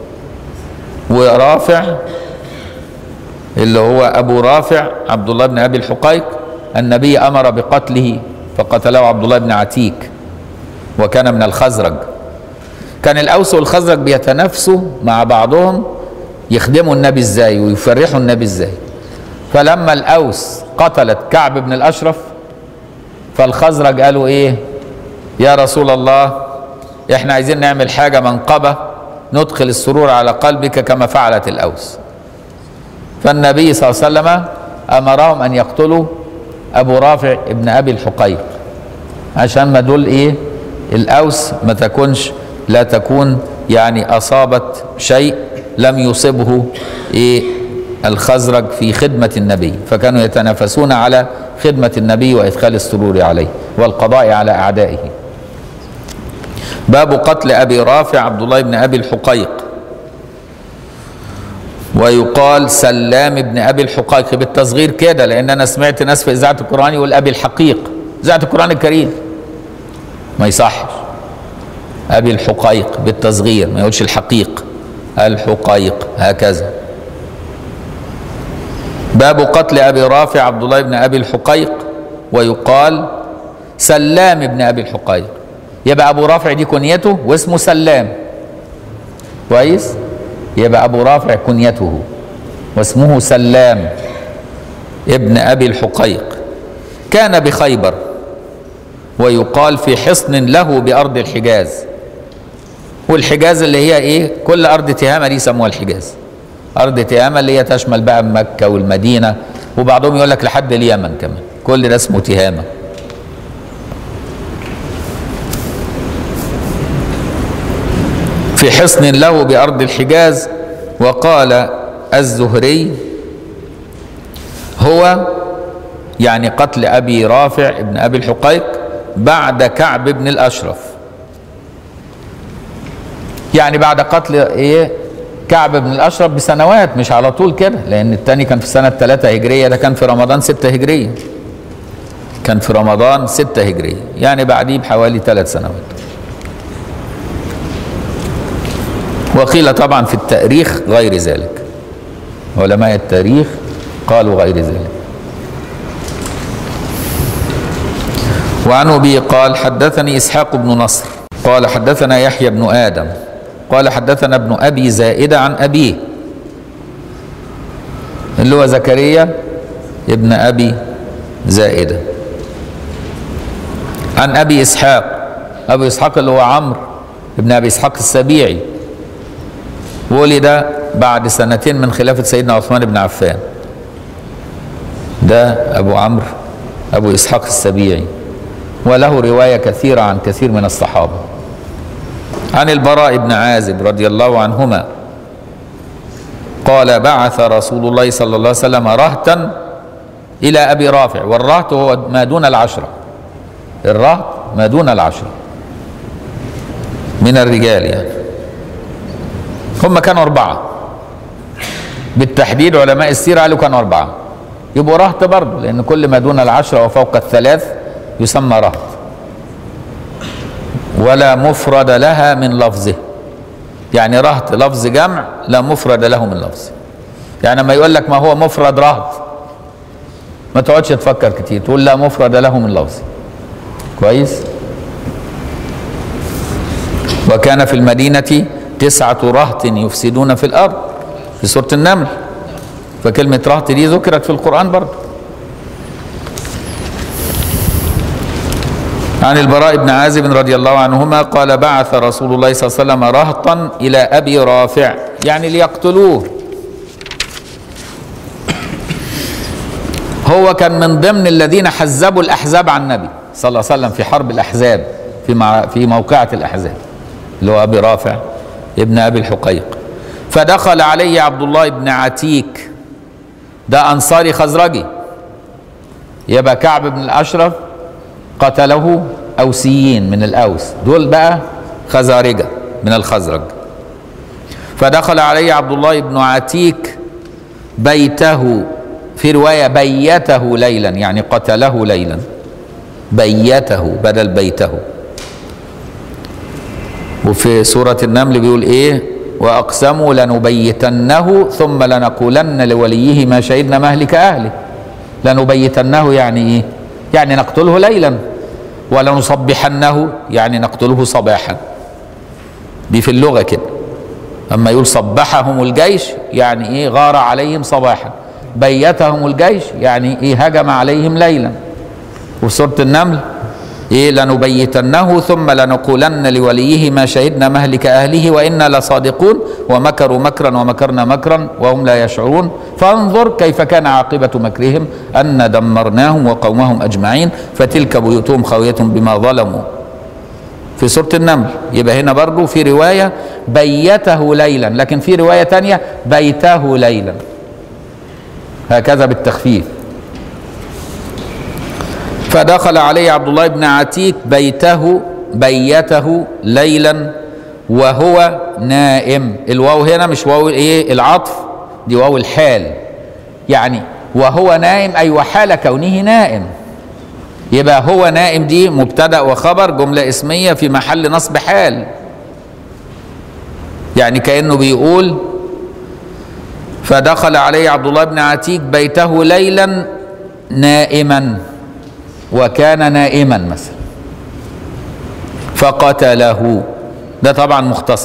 S3: ورافع اللي هو أبو رافع عبد الله بن أبي الحقيق النبي أمر بقتله فقتله عبد الله بن عتيك وكان من الخزرج كان الأوس والخزرج بيتنافسوا مع بعضهم يخدموا النبي ازاي ويفرحوا النبي ازاي فلما الأوس قتلت كعب بن الأشرف فالخزرج قالوا ايه يا رسول الله احنا عايزين نعمل حاجة منقبة ندخل السرور على قلبك كما فعلت الأوس فالنبي صلى الله عليه وسلم أمرهم أن يقتلوا أبو رافع ابن أبي الحقيق عشان ما دول إيه الأوس ما تكونش لا تكون يعني أصابت شيء لم يصبه إيه الخزرج في خدمة النبي فكانوا يتنافسون على خدمة النبي وإدخال السرور عليه والقضاء على أعدائه باب قتل أبي رافع عبد الله بن أبي الحقيق ويقال سلام بن أبي الحقيق بالتصغير كده لأن أنا سمعت ناس في إذاعة القرآن يقول أبي الحقيق إذاعة القرآن الكريم ما يصحش أبي الحقيق بالتصغير ما يقولش الحقيق الحقيق هكذا باب قتل أبي رافع عبد الله بن أبي الحقيق ويقال سلام بن أبي الحقيق يبقى أبو رافع دي كنيته واسمه سلام كويس يبقى أبو رافع كنيته واسمه سلام ابن أبي الحقيق كان بخيبر ويقال في حصن له بأرض الحجاز والحجاز اللي هي ايه كل أرض تهامة دي يسموها الحجاز أرض تهامة اللي هي تشمل بقى مكة والمدينة وبعضهم يقول لك لحد اليمن كمان كل ده اسمه تهامة في حصن له بأرض الحجاز وقال الزهري هو يعني قتل أبي رافع ابن أبي الحقيق بعد كعب بن الأشرف يعني بعد قتل إيه كعب بن الأشرف بسنوات مش على طول كده لأن التاني كان في سنة 3 هجرية ده كان في رمضان 6 هجرية كان في رمضان 6 هجرية يعني بعديه بحوالي ثلاث سنوات وقيل طبعا في التاريخ غير ذلك علماء التاريخ قالوا غير ذلك وعن ابي قال حدثني اسحاق بن نصر قال حدثنا يحيى بن ادم قال حدثنا ابن ابي زائده عن ابيه اللي هو زكريا ابن ابي زائدة عن أبي إسحاق أبو إسحاق اللي هو عمرو ابن أبي إسحاق السبيعي ولد بعد سنتين من خلافة سيدنا عثمان بن عفان ده أبو عمرو أبو إسحاق السبيعي وله رواية كثيرة عن كثير من الصحابة عن البراء بن عازب رضي الله عنهما قال بعث رسول الله صلى الله عليه وسلم رهتا إلى أبي رافع والرهط هو ما دون العشرة الرهط ما دون العشرة من الرجال يعني هم كانوا أربعة بالتحديد علماء السيرة قالوا كانوا أربعة يبقوا رهط برضه لأن كل ما دون العشرة وفوق الثلاث يسمى رهط ولا مفرد لها من لفظه يعني رهط لفظ جمع لا مفرد له من لفظه يعني لما يقول لك ما هو مفرد رهط ما تقعدش تفكر كتير تقول لا مفرد له من لفظه كويس وكان في المدينة تسعة رهط يفسدون في الأرض في سورة النمل فكلمة رهط دي ذكرت في القرآن برضه عن البراء بن عازب رضي الله عنهما قال بعث رسول الله صلى الله عليه وسلم رهطا إلى أبي رافع يعني ليقتلوه هو كان من ضمن الذين حزبوا الأحزاب عن النبي صلى الله عليه وسلم في حرب الأحزاب في مع في موقعة الأحزاب اللي هو أبي رافع ابن أبي الحقيق فدخل عليه عبد الله بن عتيك ده أنصاري خزرجي يبقى كعب بن الأشرف قتله أوسيين من الأوس دول بقى خزارجة من الخزرج فدخل عليه عبد الله بن عتيك بيته في رواية بيته ليلا يعني قتله ليلا بيته بدل بيته وفي سورة النمل بيقول ايه واقسموا لنبيتنه ثم لنقولن لوليه ما شهدنا مهلك اهله لنبيتنه يعني ايه يعني نقتله ليلا ولنصبحنه يعني نقتله صباحا دي في اللغة كده أما يقول صبحهم الجيش يعني إيه غار عليهم صباحا بيتهم الجيش يعني إيه هجم عليهم ليلا وفي سورة النمل إيه لنبيتنه ثم لنقولن لوليه ما شهدنا مهلك أهله وإنا لصادقون ومكروا مكرا ومكرنا مكرا وهم لا يشعرون فانظر كيف كان عاقبة مكرهم أن دمرناهم وقومهم أجمعين فتلك بيوتهم خاوية بما ظلموا في سورة النمل يبقى هنا برضو في رواية بيته ليلا لكن في رواية تانية بيته ليلا هكذا بالتخفيف فدخل عليه عبد الله بن عتيك بيته بيته ليلا وهو نائم الواو هنا مش واو ايه العطف دي واو الحال يعني وهو نائم اي وحال كونه نائم يبقى هو نائم دي مبتدا وخبر جمله اسميه في محل نصب حال يعني كانه بيقول فدخل عليه عبد الله بن عتيك بيته ليلا نائما وكان نائما مثلا فقتله ده طبعا مختصر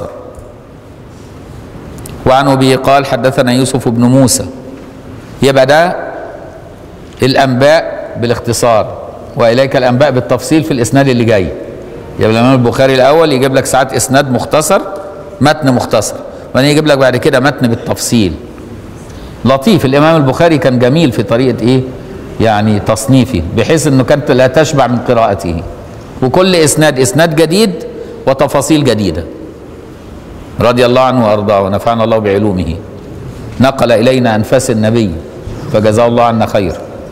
S3: وعن ابي قال حدثنا يوسف بن موسى يبقى ده الانباء بالاختصار واليك الانباء بالتفصيل في الاسناد اللي جاي يبقى الامام البخاري الاول يجيب لك ساعات اسناد مختصر متن مختصر وبعدين يجيب لك بعد كده متن بالتفصيل لطيف الامام البخاري كان جميل في طريقه ايه يعني تصنيفه بحيث انه كانت لا تشبع من قراءته وكل اسناد اسناد جديد وتفاصيل جديده رضي الله عنه وارضاه ونفعنا الله بعلومه نقل الينا انفاس النبي فجزاه الله عنا خير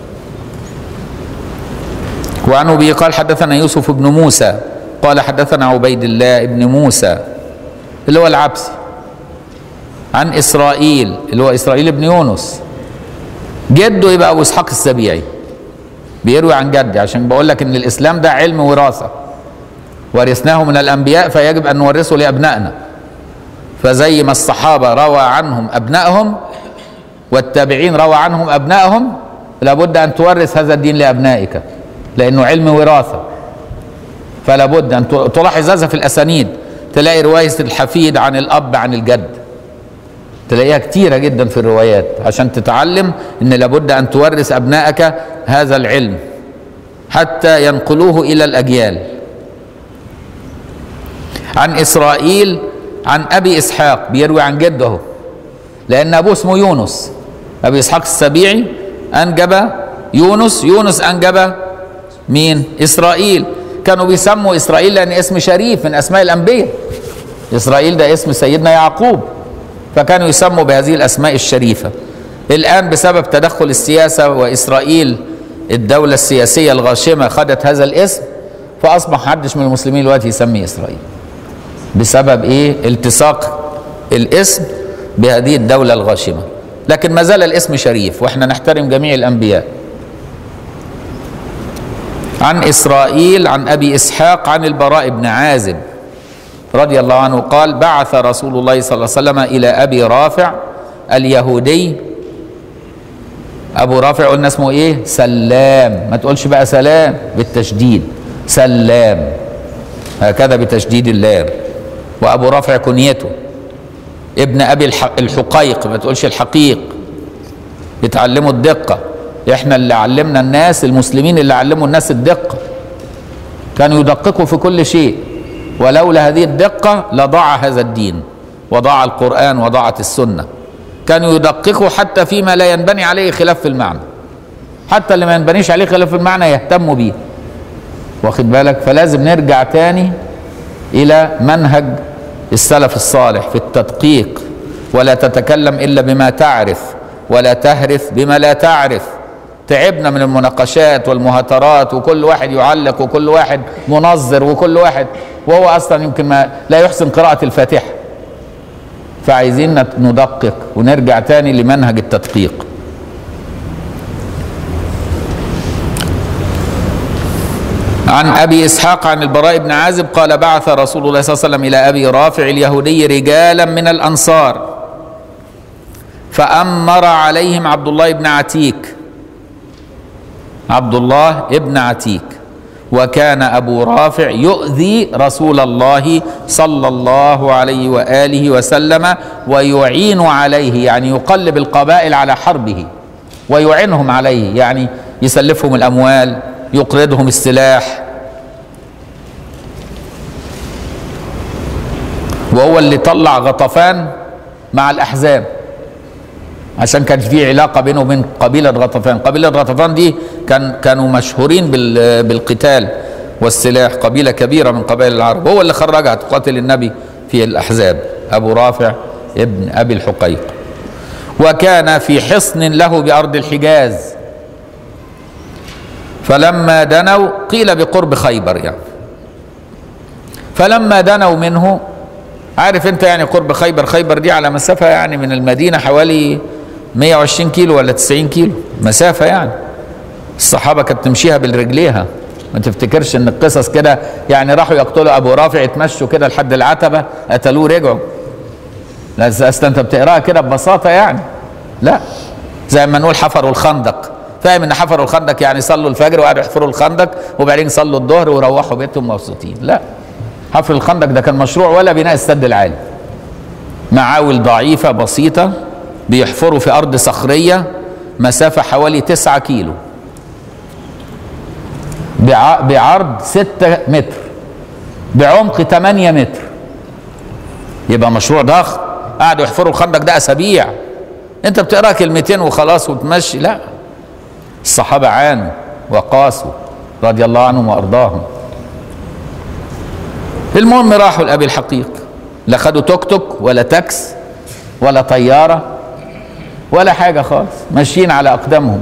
S3: وعن ابي قال حدثنا يوسف بن موسى قال حدثنا عبيد الله بن موسى اللي هو العبسي عن اسرائيل اللي هو اسرائيل بن يونس جده يبقى ابو اسحاق السبيعي بيروي عن جدي عشان بقول لك ان الاسلام ده علم وراثه ورثناه من الانبياء فيجب ان نورثه لابنائنا فزي ما الصحابه روى عنهم ابنائهم والتابعين روى عنهم ابنائهم لابد ان تورث هذا الدين لابنائك لانه علم وراثه فلا بد ان تلاحظ هذا في الاسانيد تلاقي روايه الحفيد عن الاب عن الجد تلاقيها كتيرة جدا في الروايات عشان تتعلم ان لابد ان تورث ابنائك هذا العلم حتى ينقلوه الى الاجيال عن اسرائيل عن ابي اسحاق بيروي عن جده اهو لان ابوه اسمه يونس ابي اسحاق السبيعي انجب يونس يونس انجب مين اسرائيل كانوا بيسموا اسرائيل لان اسم شريف من اسماء الانبياء اسرائيل ده اسم سيدنا يعقوب فكانوا يسموا بهذه الاسماء الشريفه الان بسبب تدخل السياسه واسرائيل الدوله السياسيه الغاشمه خدت هذا الاسم فاصبح محدش من المسلمين دلوقتي يسمي اسرائيل بسبب ايه التصاق الاسم بهذه الدوله الغاشمه لكن ما زال الاسم شريف واحنا نحترم جميع الانبياء عن اسرائيل عن ابي اسحاق عن البراء بن عازب رضي الله عنه قال بعث رسول الله صلى الله عليه وسلم الى ابي رافع اليهودي ابو رافع قلنا اسمه ايه سلام ما تقولش بقى سلام بالتشديد سلام هكذا بتشديد اللام وابو رافع كنيته ابن ابي الح- الحقيق ما تقولش الحقيق يتعلموا الدقه احنا اللي علمنا الناس المسلمين اللي علموا الناس الدقه كانوا يدققوا في كل شيء ولولا هذه الدقه لضاع هذا الدين وضاع القران وضاعت السنه كانوا يدققوا حتى فيما لا ينبني عليه خلاف في المعنى حتى اللي ما ينبنيش عليه خلاف في المعنى يهتموا بيه واخد بالك فلازم نرجع تاني الى منهج السلف الصالح في التدقيق ولا تتكلم الا بما تعرف ولا تهرف بما لا تعرف تعبنا من المناقشات والمهاترات وكل واحد يعلق وكل واحد منظر وكل واحد وهو اصلا يمكن ما لا يحسن قراءه الفاتحه فعايزين نت- ندقق ونرجع تاني لمنهج التدقيق عن ابي اسحاق عن البراء بن عازب قال بعث رسول الله صلى الله عليه وسلم الى ابي رافع اليهودي رجالا من الانصار فامر عليهم عبد الله بن عتيك عبد الله ابن عتيك وكان ابو رافع يؤذي رسول الله صلى الله عليه واله وسلم ويعين عليه يعني يقلب القبائل على حربه ويعينهم عليه يعني يسلفهم الاموال يقرضهم السلاح وهو اللي طلع غطفان مع الاحزاب عشان كان في علاقه بينه وبين قبيله غطفان قبيله غطفان دي كان كانوا مشهورين بال- بالقتال والسلاح قبيله كبيره من قبائل العرب هو اللي خرجها تقاتل النبي في الاحزاب ابو رافع ابن ابي الحقيق وكان في حصن له بارض الحجاز فلما دنوا قيل بقرب خيبر يعني فلما دنوا منه عارف انت يعني قرب خيبر خيبر دي على مسافة يعني من المدينة حوالي 120 كيلو ولا 90 كيلو مسافة يعني الصحابة كانت تمشيها بالرجليها ما تفتكرش ان القصص كده يعني راحوا يقتلوا ابو رافع يتمشوا كده لحد العتبة قتلوه رجعوا لا اصل انت بتقراها كده ببساطة يعني لا زي ما نقول حفروا الخندق فاهم ان حفروا الخندق يعني صلوا الفجر وقعدوا يحفروا الخندق وبعدين صلوا الظهر وروحوا بيتهم مبسوطين لا حفر الخندق ده كان مشروع ولا بناء السد العالي معاول ضعيفة بسيطة بيحفروا في أرض صخرية مسافة حوالي تسعة كيلو بع- بعرض ستة متر بعمق 8 متر يبقى مشروع ضخم قعدوا يحفروا الخندق ده أسابيع أنت بتقرأ كلمتين وخلاص وتمشي لا الصحابة عانوا وقاسوا رضي الله عنهم وأرضاهم المهم راحوا لأبي الحقيق لا خدوا توك توك ولا تاكس ولا طيارة ولا حاجة خالص ماشيين على أقدامهم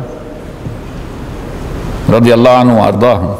S3: رضي الله عنهم وأرضاهم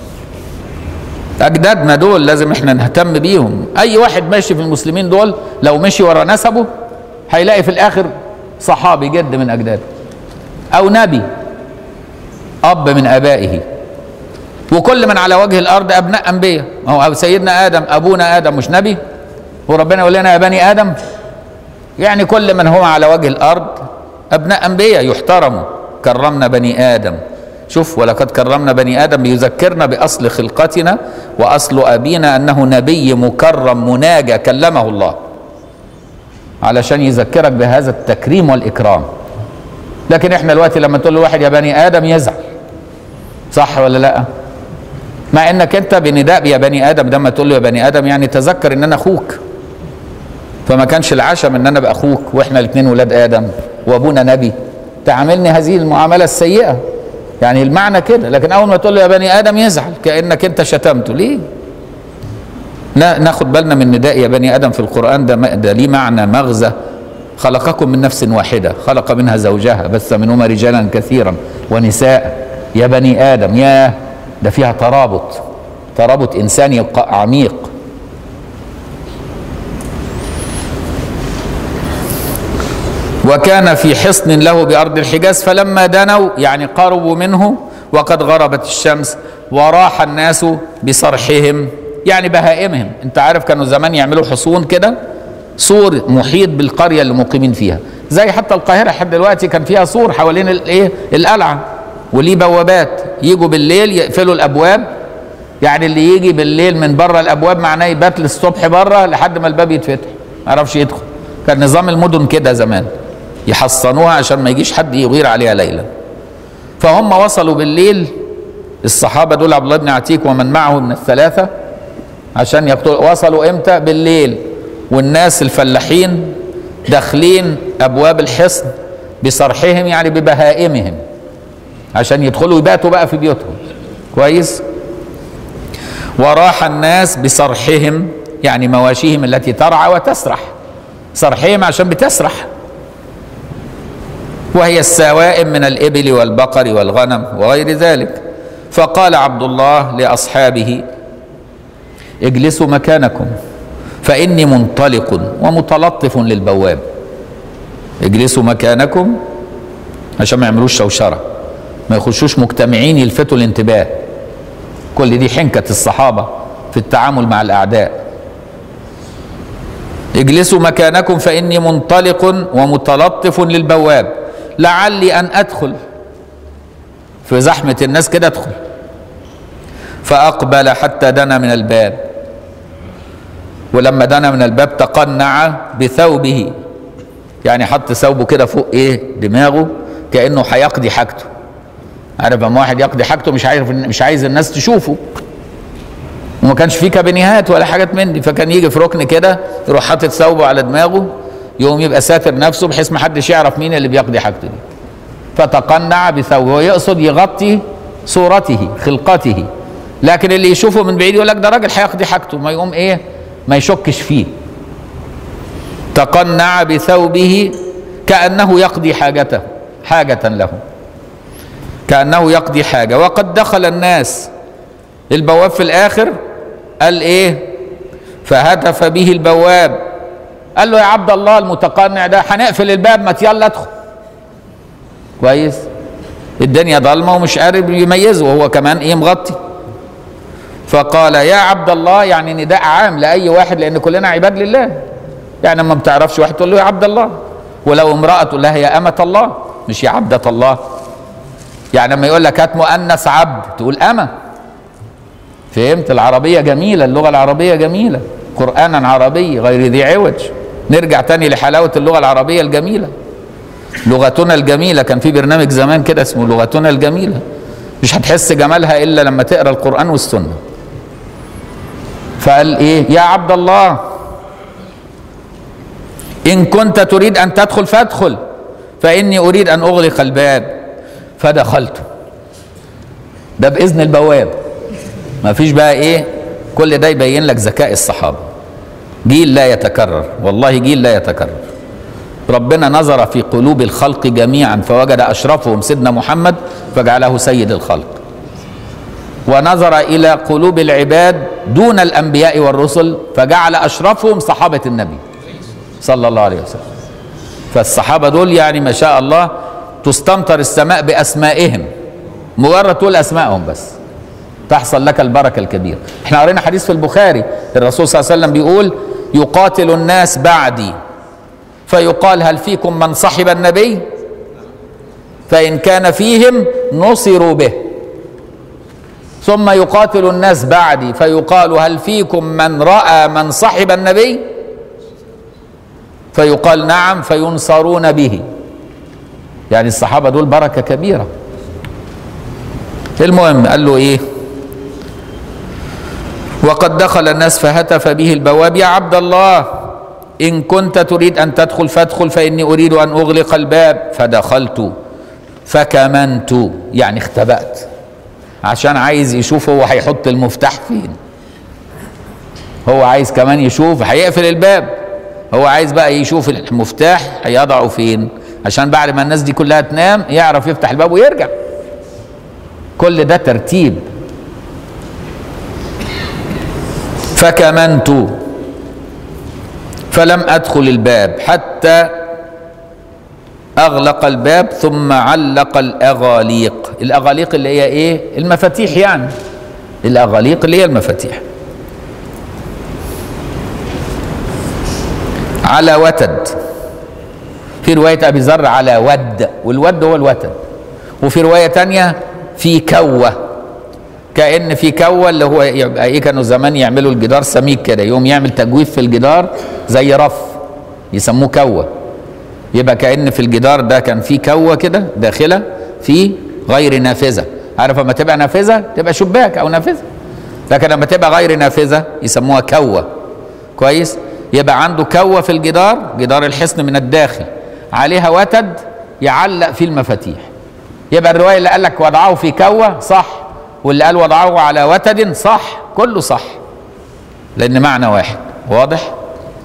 S3: أجدادنا دول لازم احنا نهتم بيهم أي واحد ماشي في المسلمين دول لو مشي ورا نسبه هيلاقي في الآخر صحابي جد من أجداده أو نبي أب من آبائه وكل من على وجه الارض ابناء انبياء ما هو سيدنا ادم ابونا ادم مش نبي وربنا يقول لنا يا بني ادم يعني كل من هو على وجه الارض ابناء انبياء يحترموا كرمنا بني ادم شوف ولقد كرمنا بني ادم بيذكرنا باصل خلقتنا واصل ابينا انه نبي مكرم مناجى كلمه الله علشان يذكرك بهذا التكريم والإكرام لكن احنا دلوقتي لما تقول لواحد يا بني آدم يزعل صح ولا لا مع انك انت بنداء يا بني ادم ده ما تقول له يا بني ادم يعني تذكر ان انا اخوك فما كانش العشم ان انا ابقى اخوك واحنا الاثنين ولاد ادم وابونا نبي تعاملني هذه المعامله السيئه يعني المعنى كده لكن اول ما تقول له يا بني ادم يزعل كانك انت شتمته ليه لا ناخد بالنا من نداء يا بني ادم في القران ده ده ليه معنى مغزى خلقكم من نفس واحده خلق منها زوجها بث منهما رجالا كثيرا ونساء يا بني ادم يا ده فيها ترابط ترابط انساني عميق وكان في حصن له بارض الحجاز فلما دنوا يعني قربوا منه وقد غربت الشمس وراح الناس بصرحهم يعني بهائمهم انت عارف كانوا زمان يعملوا حصون كده سور محيط بالقريه اللي مقيمين فيها زي حتى القاهره لحد دلوقتي كان فيها سور حوالين الايه القلعه وليه بوابات يجوا بالليل يقفلوا الابواب يعني اللي يجي بالليل من بره الابواب معناه يبات للصبح بره لحد ما الباب يتفتح ما يعرفش يدخل كان نظام المدن كده زمان يحصنوها عشان ما يجيش حد يغير عليها ليلا فهم وصلوا بالليل الصحابه دول عبد الله بن عتيك ومن معه من الثلاثه عشان يقتلوا وصلوا امتى بالليل والناس الفلاحين داخلين ابواب الحصن بصرحهم يعني ببهائمهم عشان يدخلوا يباتوا بقى في بيوتهم كويس وراح الناس بصرحهم يعني مواشيهم التي ترعى وتسرح صرحهم عشان بتسرح وهي السوائم من الإبل والبقر والغنم وغير ذلك فقال عبد الله لأصحابه اجلسوا مكانكم فإني منطلق ومتلطف للبواب اجلسوا مكانكم عشان ما يعملوش شوشره ما يخشوش مجتمعين يلفتوا الانتباه كل دي حنكة الصحابة في التعامل مع الأعداء اجلسوا مكانكم فإني منطلق ومتلطف للبواب لعلي أن أدخل في زحمة الناس كده أدخل فأقبل حتى دنا من الباب ولما دنا من الباب تقنع بثوبه يعني حط ثوبه كده فوق ايه دماغه كانه هيقضي حاجته عارف لما واحد يقضي حاجته مش عارف مش عايز الناس تشوفه وما كانش فيه كابينيهات ولا حاجات من دي فكان يجي في ركن كده يروح حاطط ثوبه على دماغه يقوم يبقى ساتر نفسه بحيث ما حدش يعرف مين اللي بيقضي حاجته دي فتقنع بثوبه ويقصد يغطي صورته خلقته لكن اللي يشوفه من بعيد يقول لك ده راجل هيقضي حاجته ما يقوم ايه ما يشكش فيه تقنع بثوبه كأنه يقضي حاجته حاجة له كأنه يقضي حاجة وقد دخل الناس البواب في الآخر قال إيه فهتف به البواب قال له يا عبد الله المتقنع ده هنقفل الباب ما يلا ادخل كويس الدنيا ضلمة ومش قادر يميزه وهو كمان ايه مغطي فقال يا عبد الله يعني نداء عام لأي واحد لأن كلنا عباد لله يعني ما بتعرفش واحد تقول له يا عبد الله ولو امرأة تقول لها يا أمة الله مش يا عبدة الله يعني لما يقول لك هات مؤنث عبد تقول أمة فهمت العربية جميلة اللغة العربية جميلة قرآنا عربي غير ذي عوج نرجع تاني لحلاوة اللغة العربية الجميلة لغتنا الجميلة كان في برنامج زمان كده اسمه لغتنا الجميلة مش هتحس جمالها إلا لما تقرأ القرآن والسنة فقال إيه يا عبد الله إن كنت تريد أن تدخل فادخل فإني أريد أن أغلق الباب فدخلت ده بإذن البواب ما فيش بقى إيه كل ده يبين لك ذكاء الصحابة جيل لا يتكرر والله جيل لا يتكرر ربنا نظر في قلوب الخلق جميعا فوجد أشرفهم سيدنا محمد فجعله سيد الخلق ونظر إلى قلوب العباد دون الأنبياء والرسل فجعل أشرفهم صحابة النبي صلى الله عليه وسلم فالصحابة دول يعني ما شاء الله تستمطر السماء بأسمائهم مجرد تقول أسمائهم بس تحصل لك البركة الكبيرة احنا قرينا حديث في البخاري الرسول صلى الله عليه وسلم بيقول يقاتل الناس بعدي فيقال هل فيكم من صحب النبي فإن كان فيهم نصروا به ثم يقاتل الناس بعدي فيقال هل فيكم من رأى من صحب النبي فيقال نعم فينصرون به يعني الصحابة دول بركة كبيرة المهم قال له ايه وقد دخل الناس فهتف به البواب يا عبد الله إن كنت تريد أن تدخل فادخل فإني أريد أن أغلق الباب فدخلت فكمنت يعني اختبأت عشان عايز يشوف هو هيحط المفتاح فين هو عايز كمان يشوف هيقفل الباب هو عايز بقى يشوف المفتاح هيضعه فين عشان بعد ما الناس دي كلها تنام يعرف يفتح الباب ويرجع كل ده ترتيب فكمنت فلم ادخل الباب حتى اغلق الباب ثم علق الاغاليق الاغاليق اللي هي ايه المفاتيح يعني الاغاليق اللي هي المفاتيح على وتد في رواية أبي ذر على ود والود هو الوتد وفي رواية تانية في كوة كأن في كوة اللي هو يبقى إيه كانوا زمان يعملوا الجدار سميك كده يقوم يعمل تجويف في الجدار زي رف يسموه كوة يبقى كأن في الجدار ده كان في كوة كده داخلة في غير نافذة عارف لما تبقى نافذة تبقى شباك أو نافذة لكن لما تبقى غير نافذة يسموها كوة كويس يبقى عنده كوة في الجدار جدار الحصن من الداخل عليها وتد يعلق فيه المفاتيح يبقى الرواية اللي قال لك وضعه في كوة صح واللي قال وضعه على وتد صح كله صح لأن معنى واحد واضح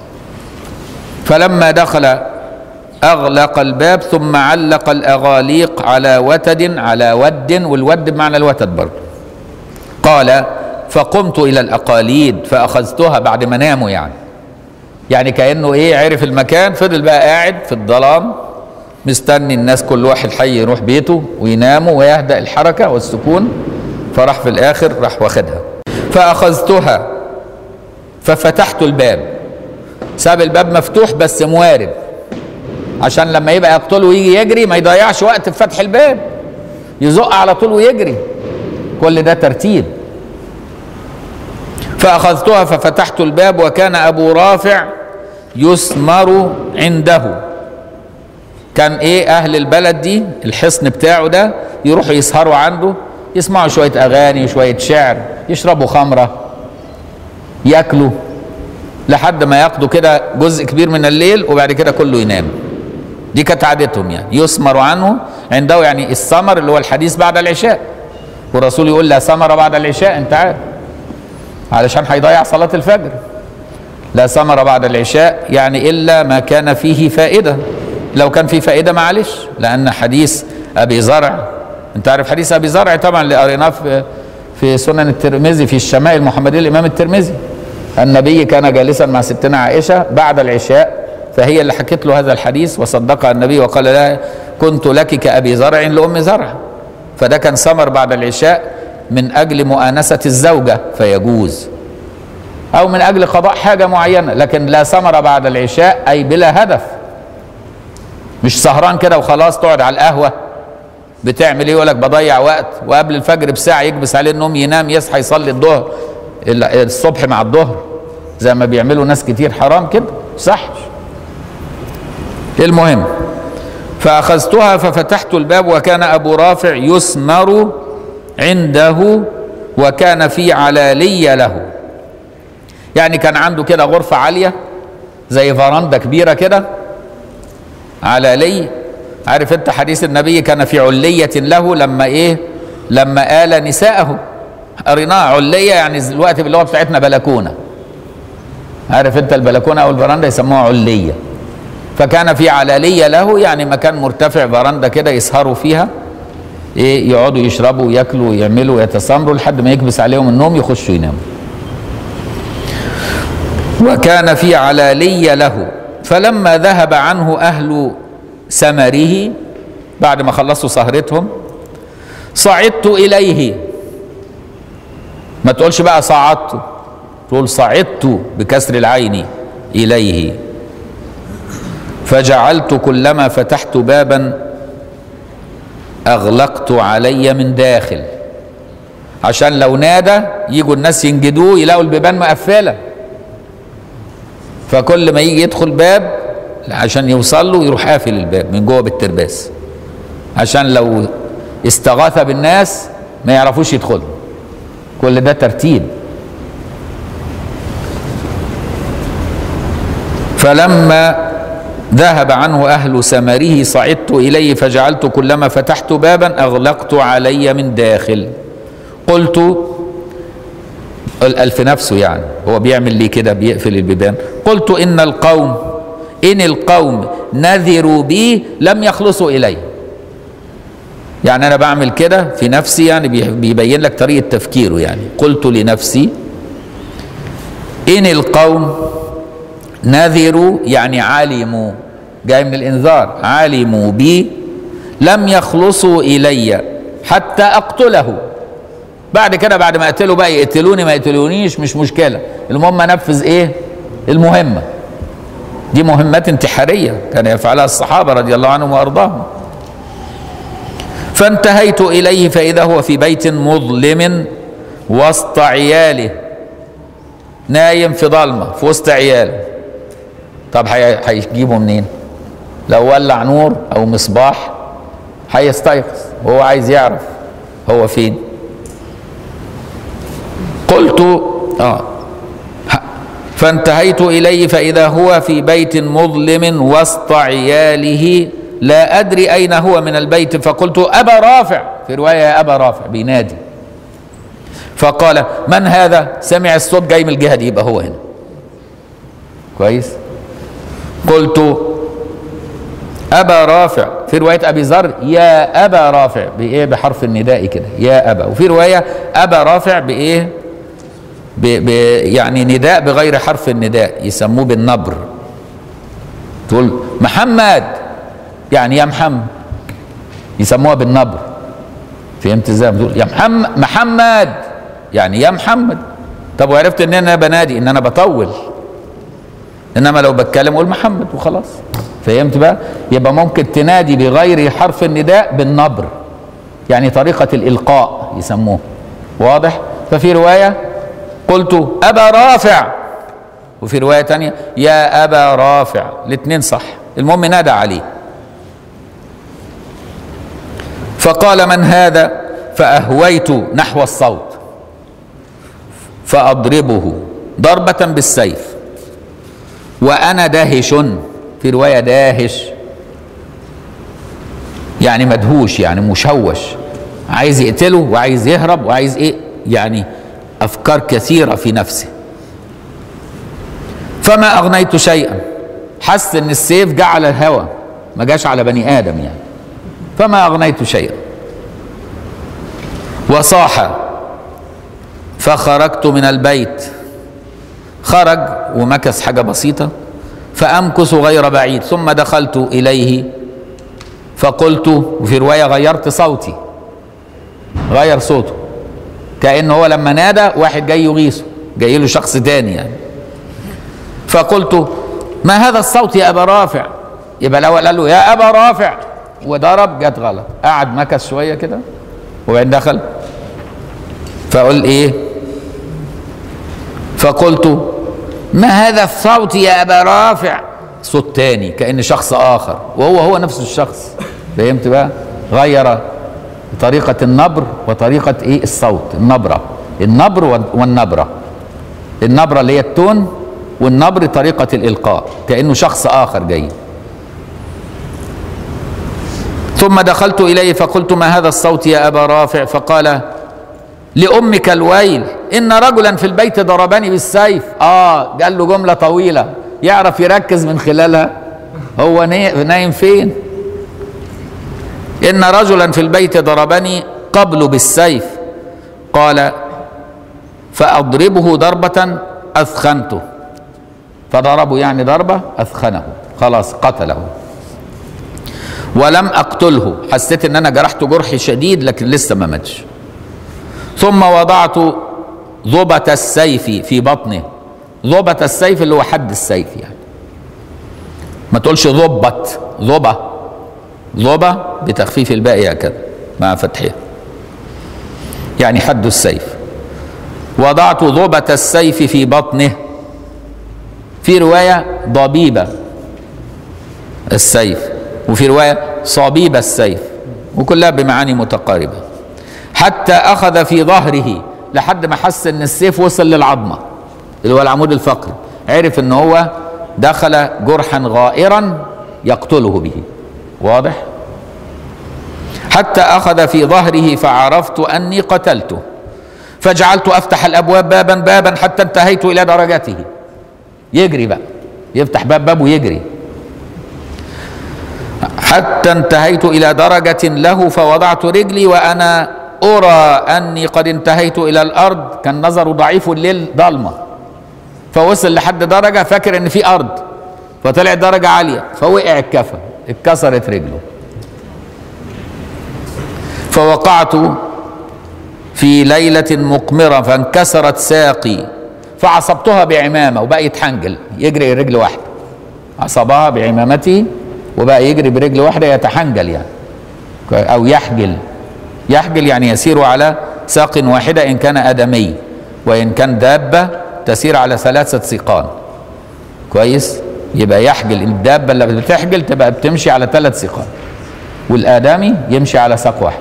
S3: فلما دخل أغلق الباب ثم علق الأغاليق على وتد على ود والود بمعنى الوتد برضه قال فقمت إلى الأقاليد فأخذتها بعد ما ناموا يعني يعني كأنه إيه عرف المكان فضل بقى قاعد في الظلام مستني الناس كل واحد حي يروح بيته ويناموا ويهدأ الحركة والسكون فراح في الآخر راح واخدها فأخذتها ففتحت الباب ساب الباب مفتوح بس موارب عشان لما يبقى يقتله ويجي يجري ما يضيعش وقت في فتح الباب يزق على طول ويجري كل ده ترتيب فأخذتها ففتحت الباب وكان أبو رافع يسمر عنده كان ايه اهل البلد دي الحصن بتاعه ده يروحوا يسهروا عنده يسمعوا شوية اغاني شوية شعر يشربوا خمرة ياكلوا لحد ما ياخدوا كده جزء كبير من الليل وبعد كده كله ينام دي كانت عادتهم يعني يسمر عنه عنده يعني السمر اللي هو الحديث بعد العشاء والرسول يقول لا سمر بعد العشاء انت عارف علشان هيضيع صلاة الفجر لا سمر بعد العشاء يعني إلا ما كان فيه فائدة لو كان فيه فائدة معلش لأن حديث أبي زرع أنت عارف حديث أبي زرع طبعا اللي قريناه في في سنن الترمذي في الشمائل المحمدية الإمام الترمذي النبي كان جالسا مع ستنا عائشة بعد العشاء فهي اللي حكت له هذا الحديث وصدقها النبي وقال لها كنت لك كأبي زرع لأم زرع فده كان سمر بعد العشاء من أجل مؤانسة الزوجة فيجوز أو من أجل قضاء حاجة معينة لكن لا سمر بعد العشاء أي بلا هدف مش سهران كده وخلاص تقعد على القهوة بتعمل ايه يقول لك بضيع وقت وقبل الفجر بساعة يكبس عليه النوم ينام يصحى يصلي الظهر الصبح مع الظهر زي ما بيعملوا ناس كتير حرام كده صح المهم فأخذتها ففتحت الباب وكان أبو رافع يسمر عنده وكان في علالية له يعني كان عنده كده غرفة عالية زي فرندة كبيرة كده علالي عارف انت حديث النبي كان في علية له لما ايه لما آل نساءه قريناها علية يعني الوقت باللغة بتاعتنا بلكونة عارف انت البلكونة او الفرندة يسموها علية فكان في علالية له يعني مكان مرتفع فرندة كده يسهروا فيها ايه يقعدوا يشربوا وياكلوا ويعملوا ويتسامروا لحد ما يكبس عليهم النوم يخشوا يناموا وكان في علالية له فلما ذهب عنه أهل سمره بعد ما خلصوا سهرتهم صعدت إليه ما تقولش بقى صعدت تقول صعدت بكسر العين إليه فجعلت كلما فتحت بابا أغلقت علي من داخل عشان لو نادى يجوا الناس ينجدوه يلاقوا البيبان مقفله فكل ما يجي يدخل باب عشان يوصل له يروح قافل الباب من جوه بالترباس عشان لو استغاث بالناس ما يعرفوش يدخلوا كل ده ترتيب فلما ذهب عنه أهل سمره صعدت إليه فجعلت كلما فتحت بابا أغلقت علي من داخل قلت الألف نفسه يعني هو بيعمل ليه كده بيقفل البيبان قلت إن القوم إن القوم نذروا بي لم يخلصوا إلي يعني أنا بعمل كده في نفسي يعني بي- بيبين لك طريقة تفكيره يعني قلت لنفسي إن القوم نذروا يعني علموا جاي من الإنذار علموا بي لم يخلصوا إلي حتى أقتله بعد كده بعد ما اقتله بقى يقتلوني ما يقتلونيش مش مشكله المهم انفذ ايه المهمه دي مهمات انتحاريه كان يفعلها الصحابه رضي الله عنهم وارضاهم فانتهيت اليه فاذا هو في بيت مظلم وسط عياله نايم في ضلمه في وسط عياله طب هي- هيجيبه منين لو ولع نور او مصباح هيستيقظ وهو عايز يعرف هو فين قلت اه ح- فانتهيت اليه فاذا هو في بيت مظلم وسط عياله لا ادري اين هو من البيت فقلت ابا رافع في روايه يا ابا رافع بينادي فقال من هذا سمع الصوت جاي من الجهه دي يبقى هو هنا كويس قلت أبا رافع في رواية أبي ذر يا أبا رافع بإيه بحرف النداء كده يا أبا وفي رواية أبا رافع بإيه ب ب يعني نداء بغير حرف النداء يسموه بالنبر تقول محمد يعني يا محمد يسموها بالنبر فهمت ازاي بتقول يا محمد محمد يعني يا محمد طب وعرفت ان انا بنادي ان انا بطول انما لو بتكلم اقول محمد وخلاص فهمت بقى يبقى ممكن تنادي بغير حرف النداء بالنبر يعني طريقة الإلقاء يسموه واضح ففي رواية قلت أبا رافع وفي رواية تانية يا أبا رافع الاثنين صح المهم نادى عليه فقال من هذا فأهويت نحو الصوت فأضربه ضربة بالسيف وأنا داهش في رواية داهش يعني مدهوش يعني مشوش عايز يقتله وعايز يهرب وعايز ايه يعني افكار كثيره في نفسه فما اغنيت شيئا حس ان السيف جه على الهوى ما جاش على بني ادم يعني فما اغنيت شيئا وصاح فخرجت من البيت خرج ومكث حاجه بسيطه فامكث غير بعيد ثم دخلت اليه فقلت وفي روايه غيرت صوتي غير صوته كانه هو لما نادى واحد جاي يغيثه جاي له شخص تاني يعني فقلت ما هذا الصوت يا ابا رافع يبقى الاول قال له يا ابا رافع وضرب جت غلط قعد مكث شويه كده وبعدين دخل فقول ايه فقلت ما هذا الصوت يا ابا رافع صوت تاني كان شخص اخر وهو هو نفس الشخص فهمت بقى غير طريقة النبر وطريقة ايه الصوت النبرة النبر والنبرة النبرة اللي هي التون والنبر طريقة الإلقاء كأنه شخص آخر جاي ثم دخلت إليه فقلت ما هذا الصوت يا أبا رافع فقال لأمك الويل إن رجلا في البيت ضربني بالسيف آه قال له جملة طويلة يعرف يركز من خلالها هو نايم فين إن رجلا في البيت ضربني قبل بالسيف قال فأضربه ضربة أثخنته فضربه يعني ضربة أثخنه خلاص قتله ولم أقتله حسيت إن أنا جرحت جرح شديد لكن لسه ما ماتش ثم وضعت ضبة السيف في بطنه ضبة السيف اللي هو حد السيف يعني ما تقولش ضبت ضبة ضبة بتخفيف الباء هكذا مع فتحها يعني حد السيف وضعت ضبة السيف في بطنه في رواية ضبيبة السيف وفي رواية صبيب السيف وكلها بمعاني متقاربة حتى أخذ في ظهره لحد ما حس إن السيف وصل للعظمة اللي هو العمود الفقري عرف إن هو دخل جرحا غائرا يقتله به واضح حتى أخذ في ظهره فعرفت أني قتلته فجعلت أفتح الأبواب بابا بابا حتى انتهيت إلى درجته يجري بقى يفتح باب باب ويجري حتى انتهيت إلى درجة له فوضعت رجلي وأنا أرى أني قد انتهيت إلى الأرض كان نظره ضعيف والليل ضلمة فوصل لحد درجة فاكر إن في أرض فطلع درجة عالية فوقع الكفة اتكسرت رجله فوقعت في ليلة مقمرة فانكسرت ساقي فعصبتها بعمامة وبقى يتحنجل يجري رجل واحدة عصبها بعمامته وبقى يجري برجل واحدة يتحنجل يعني أو يحجل يحجل يعني يسير على ساق واحدة إن كان آدمي وإن كان دابة تسير على ثلاثة سيقان كويس يبقى يحجل الدابة اللي بتحجل تبقى بتمشي على ثلاث سيقان والآدمي يمشي على ساق واحد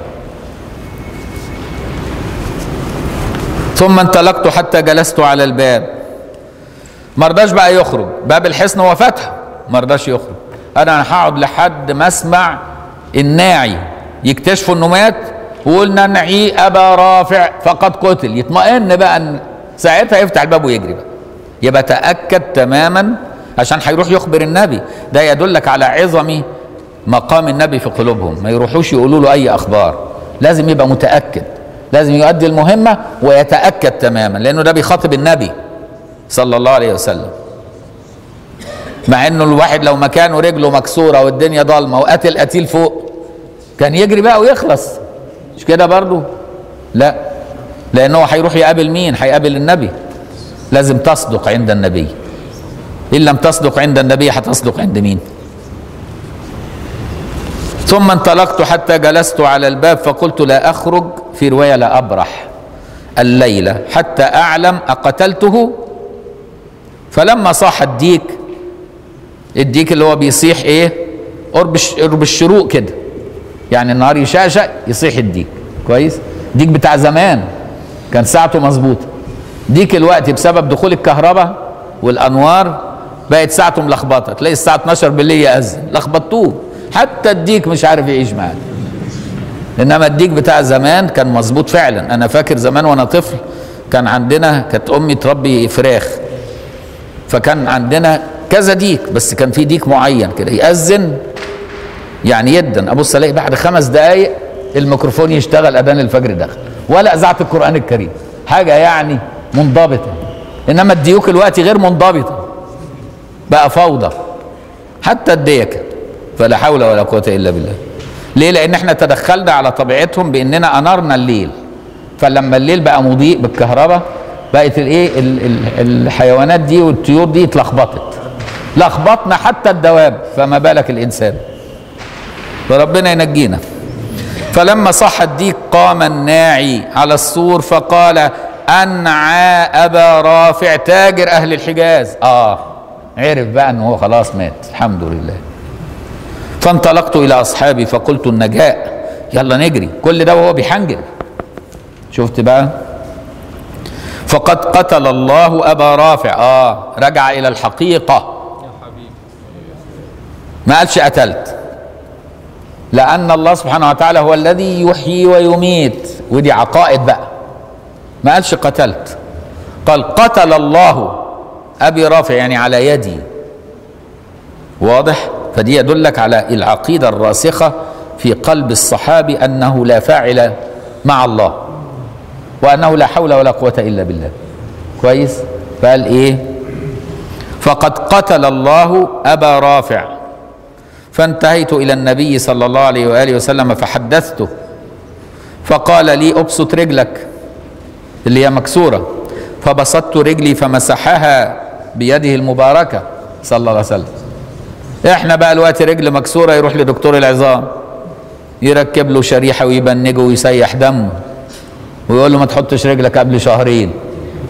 S3: ثم انطلقت حتى جلست على الباب ما رضاش بقى يخرج باب الحصن هو فتح ما رضاش يخرج انا هقعد لحد ما اسمع الناعي يكتشفوا انه مات وقلنا نعي ابا رافع فقد قتل يطمئن بقى ان ساعتها يفتح الباب ويجري بقى يبقى تاكد تماما عشان هيروح يخبر النبي ده يدلك على عظم مقام النبي في قلوبهم ما يروحوش يقولوا له اي اخبار لازم يبقى متاكد لازم يؤدي المهمه ويتاكد تماما لانه ده بيخاطب النبي صلى الله عليه وسلم مع انه الواحد لو مكانه رجله مكسوره والدنيا ضلمه وقتل قتيل فوق كان يجري بقى ويخلص مش كده برضه لا لانه هيروح يقابل مين هيقابل النبي لازم تصدق عند النبي ان لم تصدق عند النبي هتصدق عند مين ثم انطلقت حتى جلست على الباب فقلت لا اخرج في روايه لا ابرح الليله حتى اعلم اقتلته فلما صاح الديك الديك اللي هو بيصيح ايه قرب قرب الشروق كده يعني النهار يشقشق يصيح الديك كويس ديك بتاع زمان كان ساعته مظبوطه ديك الوقت بسبب دخول الكهرباء والانوار بقت ساعته ملخبطه تلاقي الساعه 12 بالليل يأذن لخبطوه حتى الديك مش عارف يعيش معاه انما الديك بتاع زمان كان مظبوط فعلا انا فاكر زمان وانا طفل كان عندنا كانت امي تربي فراخ فكان عندنا كذا ديك بس كان في ديك معين كده يأذن يعني يدا ابص الاقي بعد خمس دقايق الميكروفون يشتغل اذان الفجر دخل ولا اذاعه القران الكريم حاجه يعني منضبطه انما الديوك الوقت غير منضبطه بقى فوضى حتى الديكه فلا حول ولا قوه الا بالله ليه لان احنا تدخلنا على طبيعتهم باننا انرنا الليل فلما الليل بقى مضيء بالكهرباء بقت الايه ال- ال- الحيوانات دي والطيور دي اتلخبطت لخبطنا حتى الدواب فما بالك الانسان فربنا ينجينا فلما صح الديك قام الناعي على السور فقال انعى ابا رافع تاجر اهل الحجاز اه عرف بقى انه هو خلاص مات الحمد لله فانطلقت الى اصحابي فقلت النجاء يلا نجري كل ده وهو بيحنجر شفت بقى فقد قتل الله ابا رافع اه رجع الى الحقيقه ما قالش قتلت لان الله سبحانه وتعالى هو الذي يحيي ويميت ودي عقائد بقى ما قالش قتلت قال قتل الله ابي رافع يعني على يدي واضح فدي يدلك على العقيده الراسخه في قلب الصحابي انه لا فاعل مع الله وانه لا حول ولا قوه الا بالله كويس فقال ايه فقد قتل الله ابا رافع فانتهيت الى النبي صلى الله عليه واله وسلم فحدثته فقال لي ابسط رجلك اللي هي مكسوره فبسطت رجلي فمسحها بيده المباركه صلى الله عليه وسلم احنا بقى الوقت رجل مكسوره يروح لدكتور العظام يركب له شريحه ويبنجه ويسيح دمه ويقول له ما تحطش رجلك قبل شهرين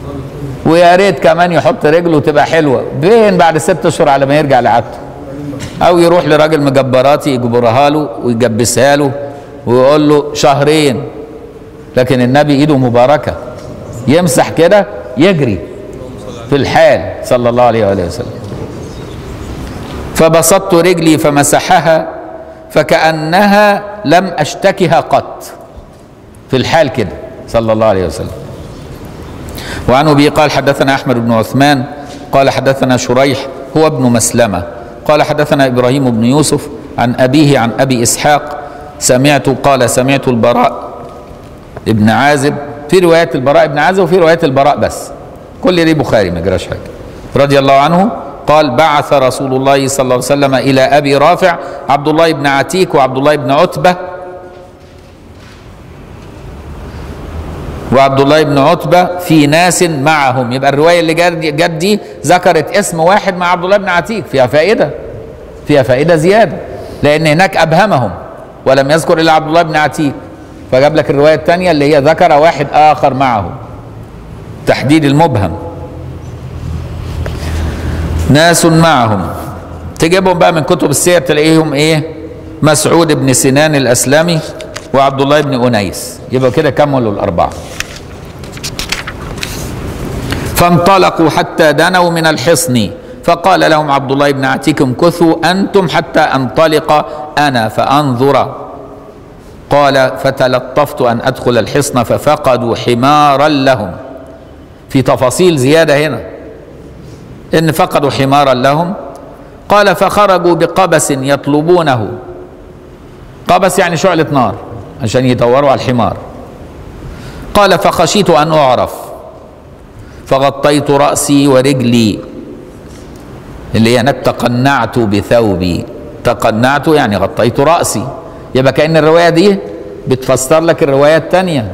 S3: ويا ريت كمان يحط رجله تبقى حلوه بين بعد ست اشهر على ما يرجع لعادته او يروح لراجل مجبراتي يجبرها له ويجبسها له ويقول له شهرين لكن النبي ايده مباركه يمسح كده يجري في الحال صلى الله عليه وآله وسلم فبسطت رجلي فمسحها فكأنها لم أشتكها قط في الحال كده صلى الله عليه وسلم وعن أبي قال حدثنا أحمد بن عثمان قال حدثنا شريح هو ابن مسلمة قال حدثنا إبراهيم بن يوسف عن أبيه عن أبي إسحاق سمعت قال سمعت البراء ابن عازب في رواية البراء ابن عازب وفي رواية البراء بس كل دي بخاري ما جراش حاجة رضي الله عنه قال بعث رسول الله صلى الله عليه وسلم إلى أبي رافع عبد الله بن عتيك وعبد الله بن عتبة وعبد الله بن عتبة في ناس معهم يبقى الرواية اللي جت دي ذكرت اسم واحد مع عبد الله بن عتيك فيها فائدة فيها فائدة زيادة لأن هناك أبهمهم ولم يذكر إلا عبد الله بن عتيك فجاب لك الرواية الثانية اللي هي ذكر واحد آخر معه تحديد المبهم ناس معهم تجيبهم بقى من كتب السير تلاقيهم ايه مسعود بن سنان الاسلمي وعبد الله بن انيس يبقى كده كملوا الاربعه فانطلقوا حتى دنوا من الحصن فقال لهم عبد الله بن عتيك امكثوا انتم حتى انطلق انا فانظر قال فتلطفت ان ادخل الحصن ففقدوا حمارا لهم في تفاصيل زياده هنا ان فقدوا حمارا لهم قال فخرجوا بقبس يطلبونه قبس يعني شعلة نار عشان يدوروا على الحمار قال فخشيت ان اعرف فغطيت راسي ورجلي اللي هي هناك تقنعت بثوبي تقنعت يعني غطيت راسي يبقى كان الروايه دي بتفسر لك الروايه الثانيه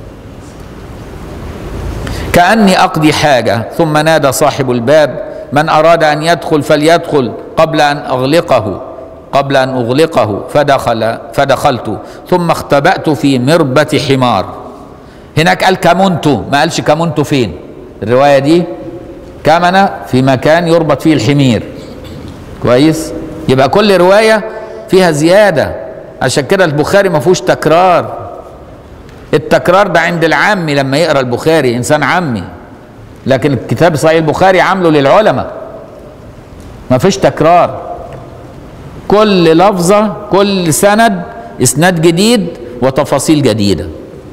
S3: كاني اقضي حاجه ثم نادى صاحب الباب من اراد ان يدخل فليدخل قبل ان اغلقه قبل ان اغلقه فدخل فدخلت ثم اختبأت في مربة حمار هناك قال كمنت ما قالش كمنت فين الروايه دي كمن في مكان يربط فيه الحمير كويس يبقى كل روايه فيها زياده عشان كده البخاري ما فيهوش تكرار التكرار ده عند العامي لما يقرا البخاري انسان عامي لكن الكتاب صحيح البخاري عامله للعلماء ما فيش تكرار كل لفظه كل سند اسناد جديد وتفاصيل جديده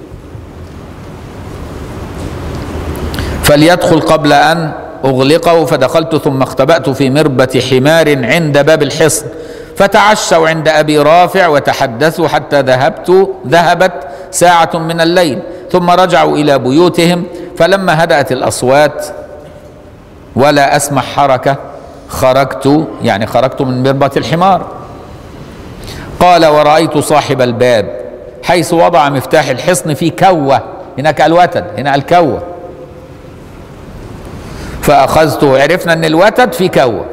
S3: فليدخل قبل ان اغلقه فدخلت ثم اختبأت في مربة حمار عند باب الحصن فتعشوا عند ابي رافع وتحدثوا حتى ذهبت ذهبت ساعة من الليل ثم رجعوا الى بيوتهم فلما هدأت الاصوات ولا اسمع حركة خرجت يعني خرجت من مربة الحمار قال ورأيت صاحب الباب حيث وضع مفتاح الحصن في كوة هناك الوتد هنا الكوة فأخذته عرفنا أن الوتد في كوة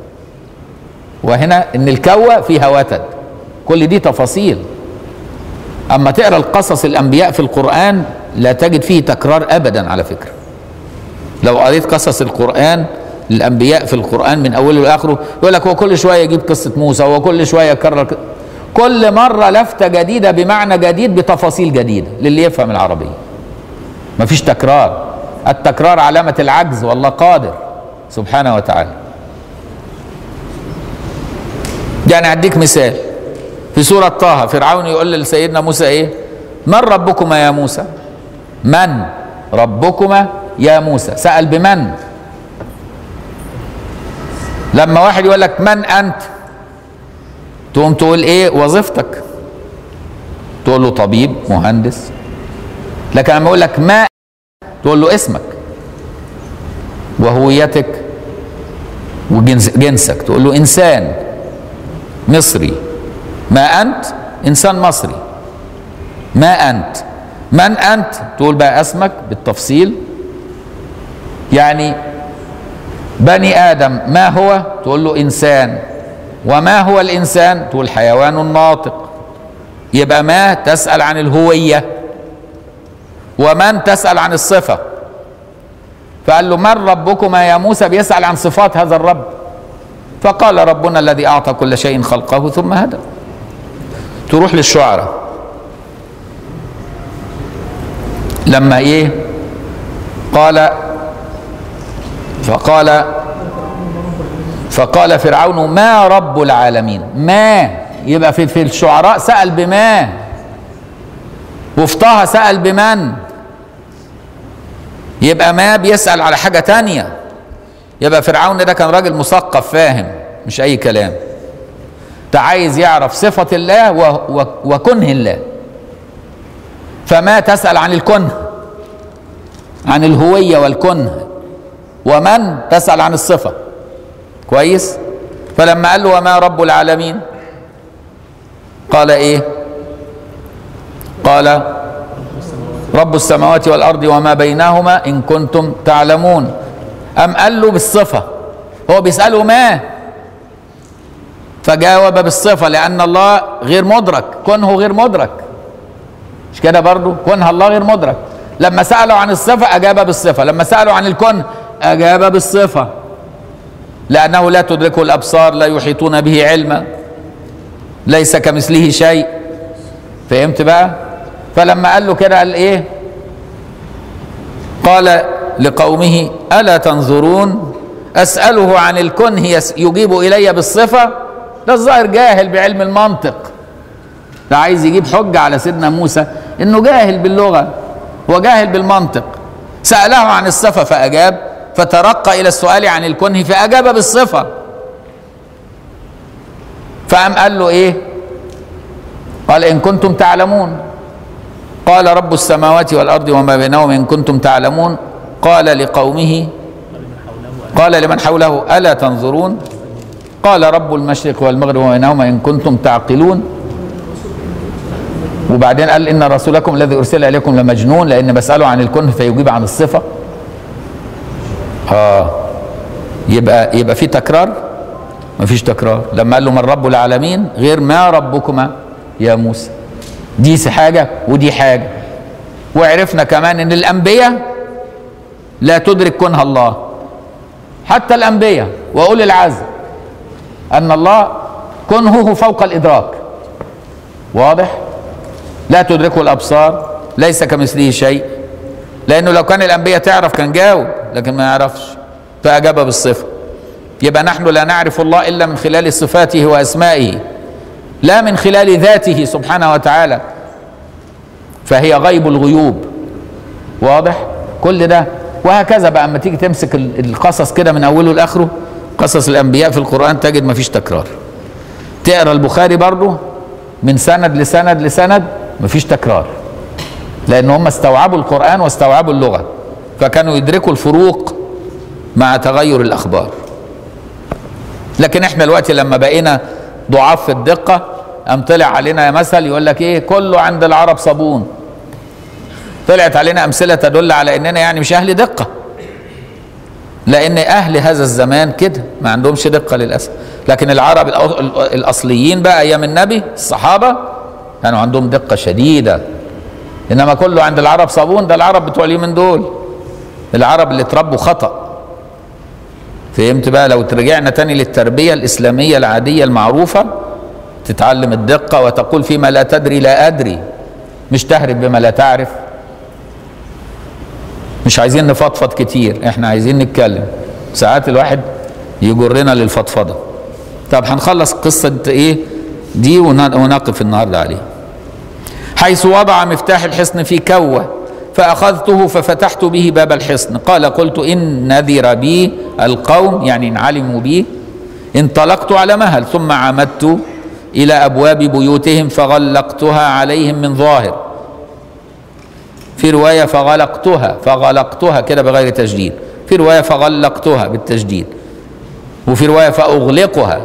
S3: وهنا أن الكوة فيها وتد كل دي تفاصيل أما تقرأ القصص الأنبياء في القرآن لا تجد فيه تكرار أبدا على فكرة لو قريت قصص القرآن الأنبياء في القرآن من أوله لآخره يقول لك هو كل شوية يجيب قصة موسى وكل شوية يكرر ك... كل مرة لفتة جديدة بمعنى جديد بتفاصيل جديدة للي يفهم العربية مفيش تكرار التكرار علامة العجز والله قادر سبحانه وتعالى يعني أديك مثال في سورة طه فرعون يقول لسيدنا موسى إيه من ربكما يا موسى من ربكما يا موسى سأل بمن لما واحد يقول لك من أنت تقوم تقول إيه وظيفتك تقول له طبيب مهندس لكن لما يقول لك ما تقول له اسمك وهويتك وجنسك تقول له انسان مصري ما انت انسان مصري ما انت من انت تقول بقى اسمك بالتفصيل يعني بني ادم ما هو تقول له انسان وما هو الانسان تقول حيوان ناطق يبقى ما تسال عن الهويه ومن تسأل عن الصفة فقال له من ربكما يا موسى بيسأل عن صفات هذا الرب فقال ربنا الذي اعطى كل شيء خلقه ثم هدى تروح للشعراء لما ايه قال فقال فقال فرعون ما رب العالمين ما يبقى في في الشعراء سأل بما وفي طه سأل بمن يبقى ما بيسأل على حاجة تانية يبقى فرعون ده كان راجل مثقف فاهم مش أي كلام ده عايز يعرف صفة الله و- و- وكنه الله فما تسأل عن الكنه عن الهوية والكنه ومن تسأل عن الصفة كويس فلما قال له وما رب العالمين قال ايه قال رب السماوات والارض وما بينهما ان كنتم تعلمون ام قال له بالصفه هو بيساله ما فجاوب بالصفه لان الله غير مدرك كنه غير مدرك مش كده برضو كنه الله غير مدرك لما سالوا عن الصفه اجاب بالصفه لما سالوا عن الكن اجاب بالصفه لانه لا تدركه الابصار لا يحيطون به علما ليس كمثله شيء فهمت بقى فلما قال له كده قال ايه قال لقومه الا تنظرون اساله عن الكنه يس- يجيب الي بالصفه ده الظاهر جاهل بعلم المنطق ده عايز يجيب حجه على سيدنا موسى انه جاهل باللغه هو جاهل بالمنطق ساله عن الصفه فاجاب فترقى الى السؤال عن الكنه فاجاب بالصفه فقام قال له ايه قال ان كنتم تعلمون قال رب السماوات والارض وما بينهما ان كنتم تعلمون قال لقومه قال لمن حوله الا تنظرون قال رب المشرق والمغرب وما بينهما ان كنتم تعقلون وبعدين قال ان رسولكم الذي ارسل اليكم لمجنون لان بساله عن الكن فيجيب عن الصفه اه يبقى يبقى في تكرار مفيش تكرار لما قال له من رب العالمين غير ما ربكما يا موسى دي حاجة ودي حاجة وعرفنا كمان ان الانبياء لا تدرك كنها الله حتى الانبياء واولي العزم ان الله كنهه فوق الادراك واضح لا تدركه الابصار ليس كمثله شيء لانه لو كان الانبياء تعرف كان جاوب لكن ما يعرفش فاجاب بالصفه يبقى نحن لا نعرف الله الا من خلال صفاته واسمائه لا من خلال ذاته سبحانه وتعالى فهي غيب الغيوب واضح كل ده وهكذا بقى اما تيجي تمسك ال- القصص كده من اوله لاخره قصص الانبياء في القران تجد مفيش تكرار تقرا البخاري برضو من سند لسند لسند مفيش تكرار لان هم استوعبوا القران واستوعبوا اللغه فكانوا يدركوا الفروق مع تغير الاخبار لكن احنا دلوقتي لما بقينا ضعاف في الدقه قام طلع علينا مثل يقول لك ايه كله عند العرب صابون طلعت علينا امثله تدل على اننا يعني مش اهل دقه لان اهل هذا الزمان كده ما عندهمش دقه للاسف لكن العرب الأ- ال- الاصليين بقى ايام النبي الصحابه كانوا عندهم دقه شديده انما كله عند العرب صابون ده العرب بتوع اليومين دول العرب اللي اتربوا خطأ فهمت بقى لو رجعنا تاني للتربية الإسلامية العادية المعروفة تتعلم الدقة وتقول فيما لا تدري لا أدري مش تهرب بما لا تعرف مش عايزين نفضفض كتير احنا عايزين نتكلم ساعات الواحد يجرنا للفضفضة طب هنخلص قصة ايه دي ون- ونقف النهاردة عليها حيث وضع مفتاح الحصن في كوة فأخذته ففتحت به باب الحصن قال قلت إن نذر بي القوم يعني إن علموا بي انطلقت على مهل ثم عمدت إلى أبواب بيوتهم فغلقتها عليهم من ظاهر في رواية فغلقتها فغلقتها كده بغير تجديد في رواية فغلقتها بالتجديد وفي رواية فأغلقها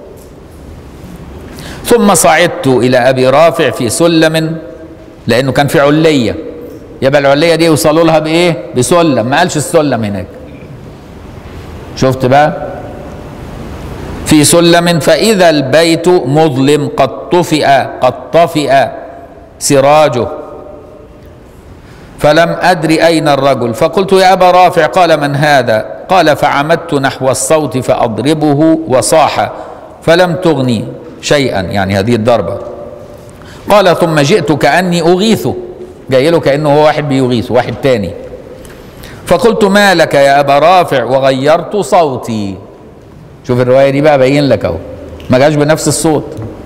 S3: ثم صعدت إلى أبي رافع في سلم لأنه كان في علية يبقى العلية دي يوصلوا لها بإيه؟ بسلم ما قالش السلم هناك شفت بقى؟ في سلم فإذا البيت مظلم قد طفئ قد طفئ سراجه فلم أدري أين الرجل فقلت يا أبا رافع قال من هذا قال فعمدت نحو الصوت فأضربه وصاح فلم تغني شيئا يعني هذه الضربة قال ثم جئت كأني أغيثه جاي له كأنه هو واحد بيغيثه واحد تاني فقلت ما لك يا أبا رافع وغيرت صوتي شوف الرواية دي بقى باين لك أهو ما جاش بنفس الصوت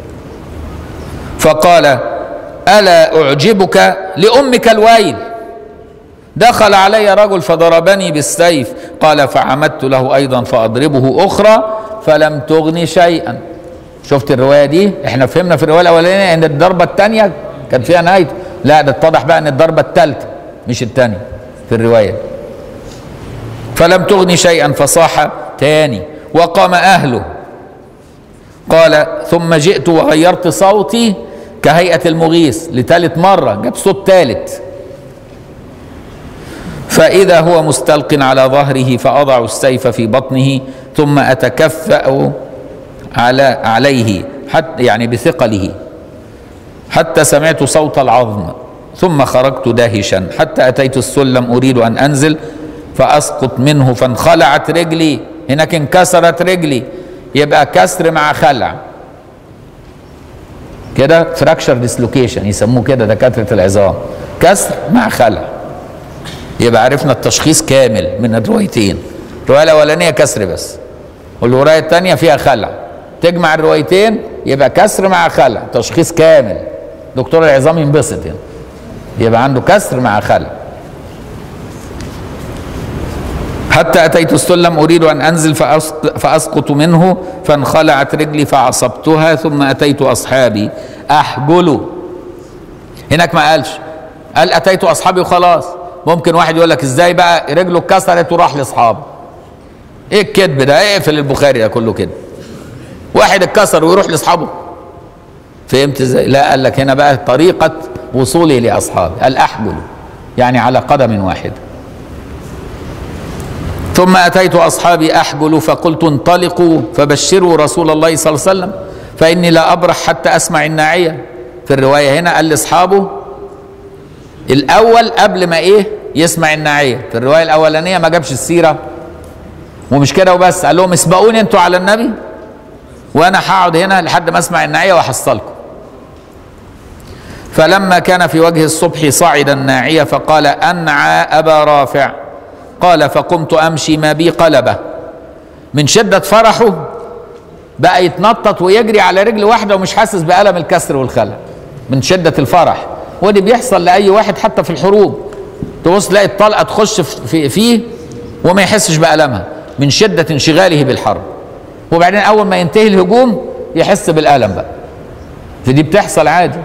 S3: فقال ألا أعجبك لأمك الويل دخل علي رجل فضربني بالسيف قال فعمدت له أيضا فأضربه أخرى فلم تغني شيئا شفت الرواية دي احنا فهمنا في الرواية الأولانية ان الضربة الثانية كان فيها نهاية لا ده اتضح بقى ان الضربة الثالثة مش الثانية في الرواية فلم تغني شيئا فصاح تاني وقام أهله قال ثم جئت وغيرت صوتي كهيئة المغيث لثالث مرة جاب صوت ثالث فإذا هو مستلق على ظهره فأضع السيف في بطنه ثم أتكفأ على عليه حتى يعني بثقله حتى سمعت صوت العظم ثم خرجت داهشا حتى أتيت السلم أريد أن أنزل فأسقط منه فانخلعت رجلي هناك انكسرت رجلي يبقى كسر مع خلع كده فراكشر ديسلوكيشن يسموه كده دكاتره العظام كسر مع خلع يبقى عرفنا التشخيص كامل من الروايتين الروايه الاولانيه كسر بس والروايه الثانيه فيها خلع تجمع الروايتين يبقى كسر مع خلع تشخيص كامل دكتور العظام ينبسط هنا يبقى عنده كسر مع خلع حتى أتيت السلم أريد أن أنزل فأسق- فأسقط منه فانخلعت رجلي فعصبتها ثم أتيت أصحابي أحجل هناك ما قالش قال أتيت أصحابي وخلاص ممكن واحد يقول لك إزاي بقى رجله اتكسرت وراح لأصحابه إيه الكذب ده إيه اقفل البخاري ده كله كده واحد اتكسر ويروح لأصحابه فهمت ازاي لا قال لك هنا بقى طريقة وصولي لأصحابي قال أحجل يعني على قدم واحدة ثم أتيت أصحابي أحجل فقلت انطلقوا فبشروا رسول الله صلى الله عليه وسلم فإني لا أبرح حتى أسمع الناعية في الرواية هنا قال لأصحابه الأول قبل ما إيه يسمع الناعية في الرواية الأولانية ما جابش السيرة ومش كده وبس قال لهم اسبقوني انتوا على النبي وانا هقعد هنا لحد ما اسمع الناعيه واحصلكم فلما كان في وجه الصبح صعد الناعيه فقال انعى ابا رافع قال فقمت امشي ما بي قلبه من شده فرحه بقى يتنطط ويجري على رجل واحده ومش حاسس بالم الكسر والخلع من شده الفرح ودي بيحصل لاي واحد حتى في الحروب تبص تلاقي الطلقه تخش في فيه وما يحسش بالمها من شده انشغاله بالحرب وبعدين اول ما ينتهي الهجوم يحس بالالم بقى فدي بتحصل عادي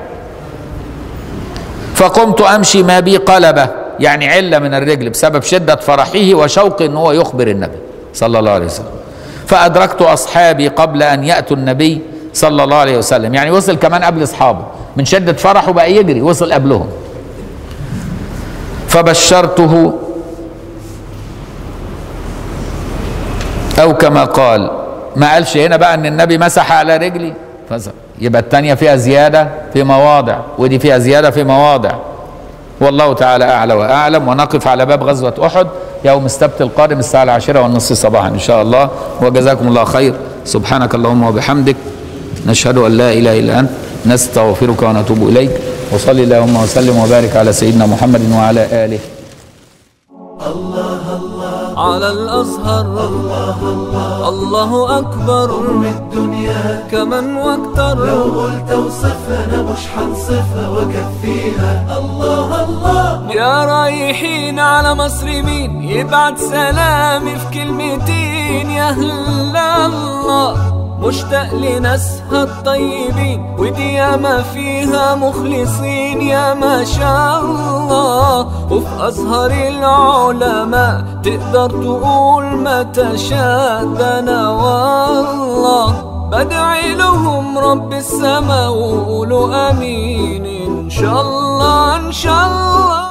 S3: فقمت امشي ما بي قلبه يعني عله من الرجل بسبب شده فرحه وشوق ان هو يخبر النبي صلى الله عليه وسلم فادركت اصحابي قبل ان ياتوا النبي صلى الله عليه وسلم يعني وصل كمان قبل اصحابه من شده فرحه بقى يجري وصل قبلهم فبشرته او كما قال ما قالش هنا بقى ان النبي مسح على رجلي فز- يبقى الثانيه فيها زياده في مواضع ودي فيها زياده في مواضع والله تعالى اعلى واعلم ونقف على باب غزوه احد يوم السبت القادم الساعه العاشره والنصف صباحا ان شاء الله وجزاكم الله خير سبحانك اللهم وبحمدك نشهد ان لا اله الا انت نستغفرك ونتوب اليك وصلي اللهم وسلم وبارك على سيدنا محمد وعلى اله
S1: على الأزهر الله الله الله أكبر
S2: أم الدنيا
S1: كمن واكتر
S2: لو قلت اوصفها انا مش حنصفها واكفيها الله الله
S1: يا رايحين على مصر مين يبعت سلامي في كلمتين يا هلا الله مشتاق لناسها الطيبين ودي ياما فيها مخلصين يا ما شاء الله وفي أزهر العلماء تقدر تقول ما تشاء ده أنا والله بدعي لهم رب السما وقولوا امين ان شاء الله ان شاء الله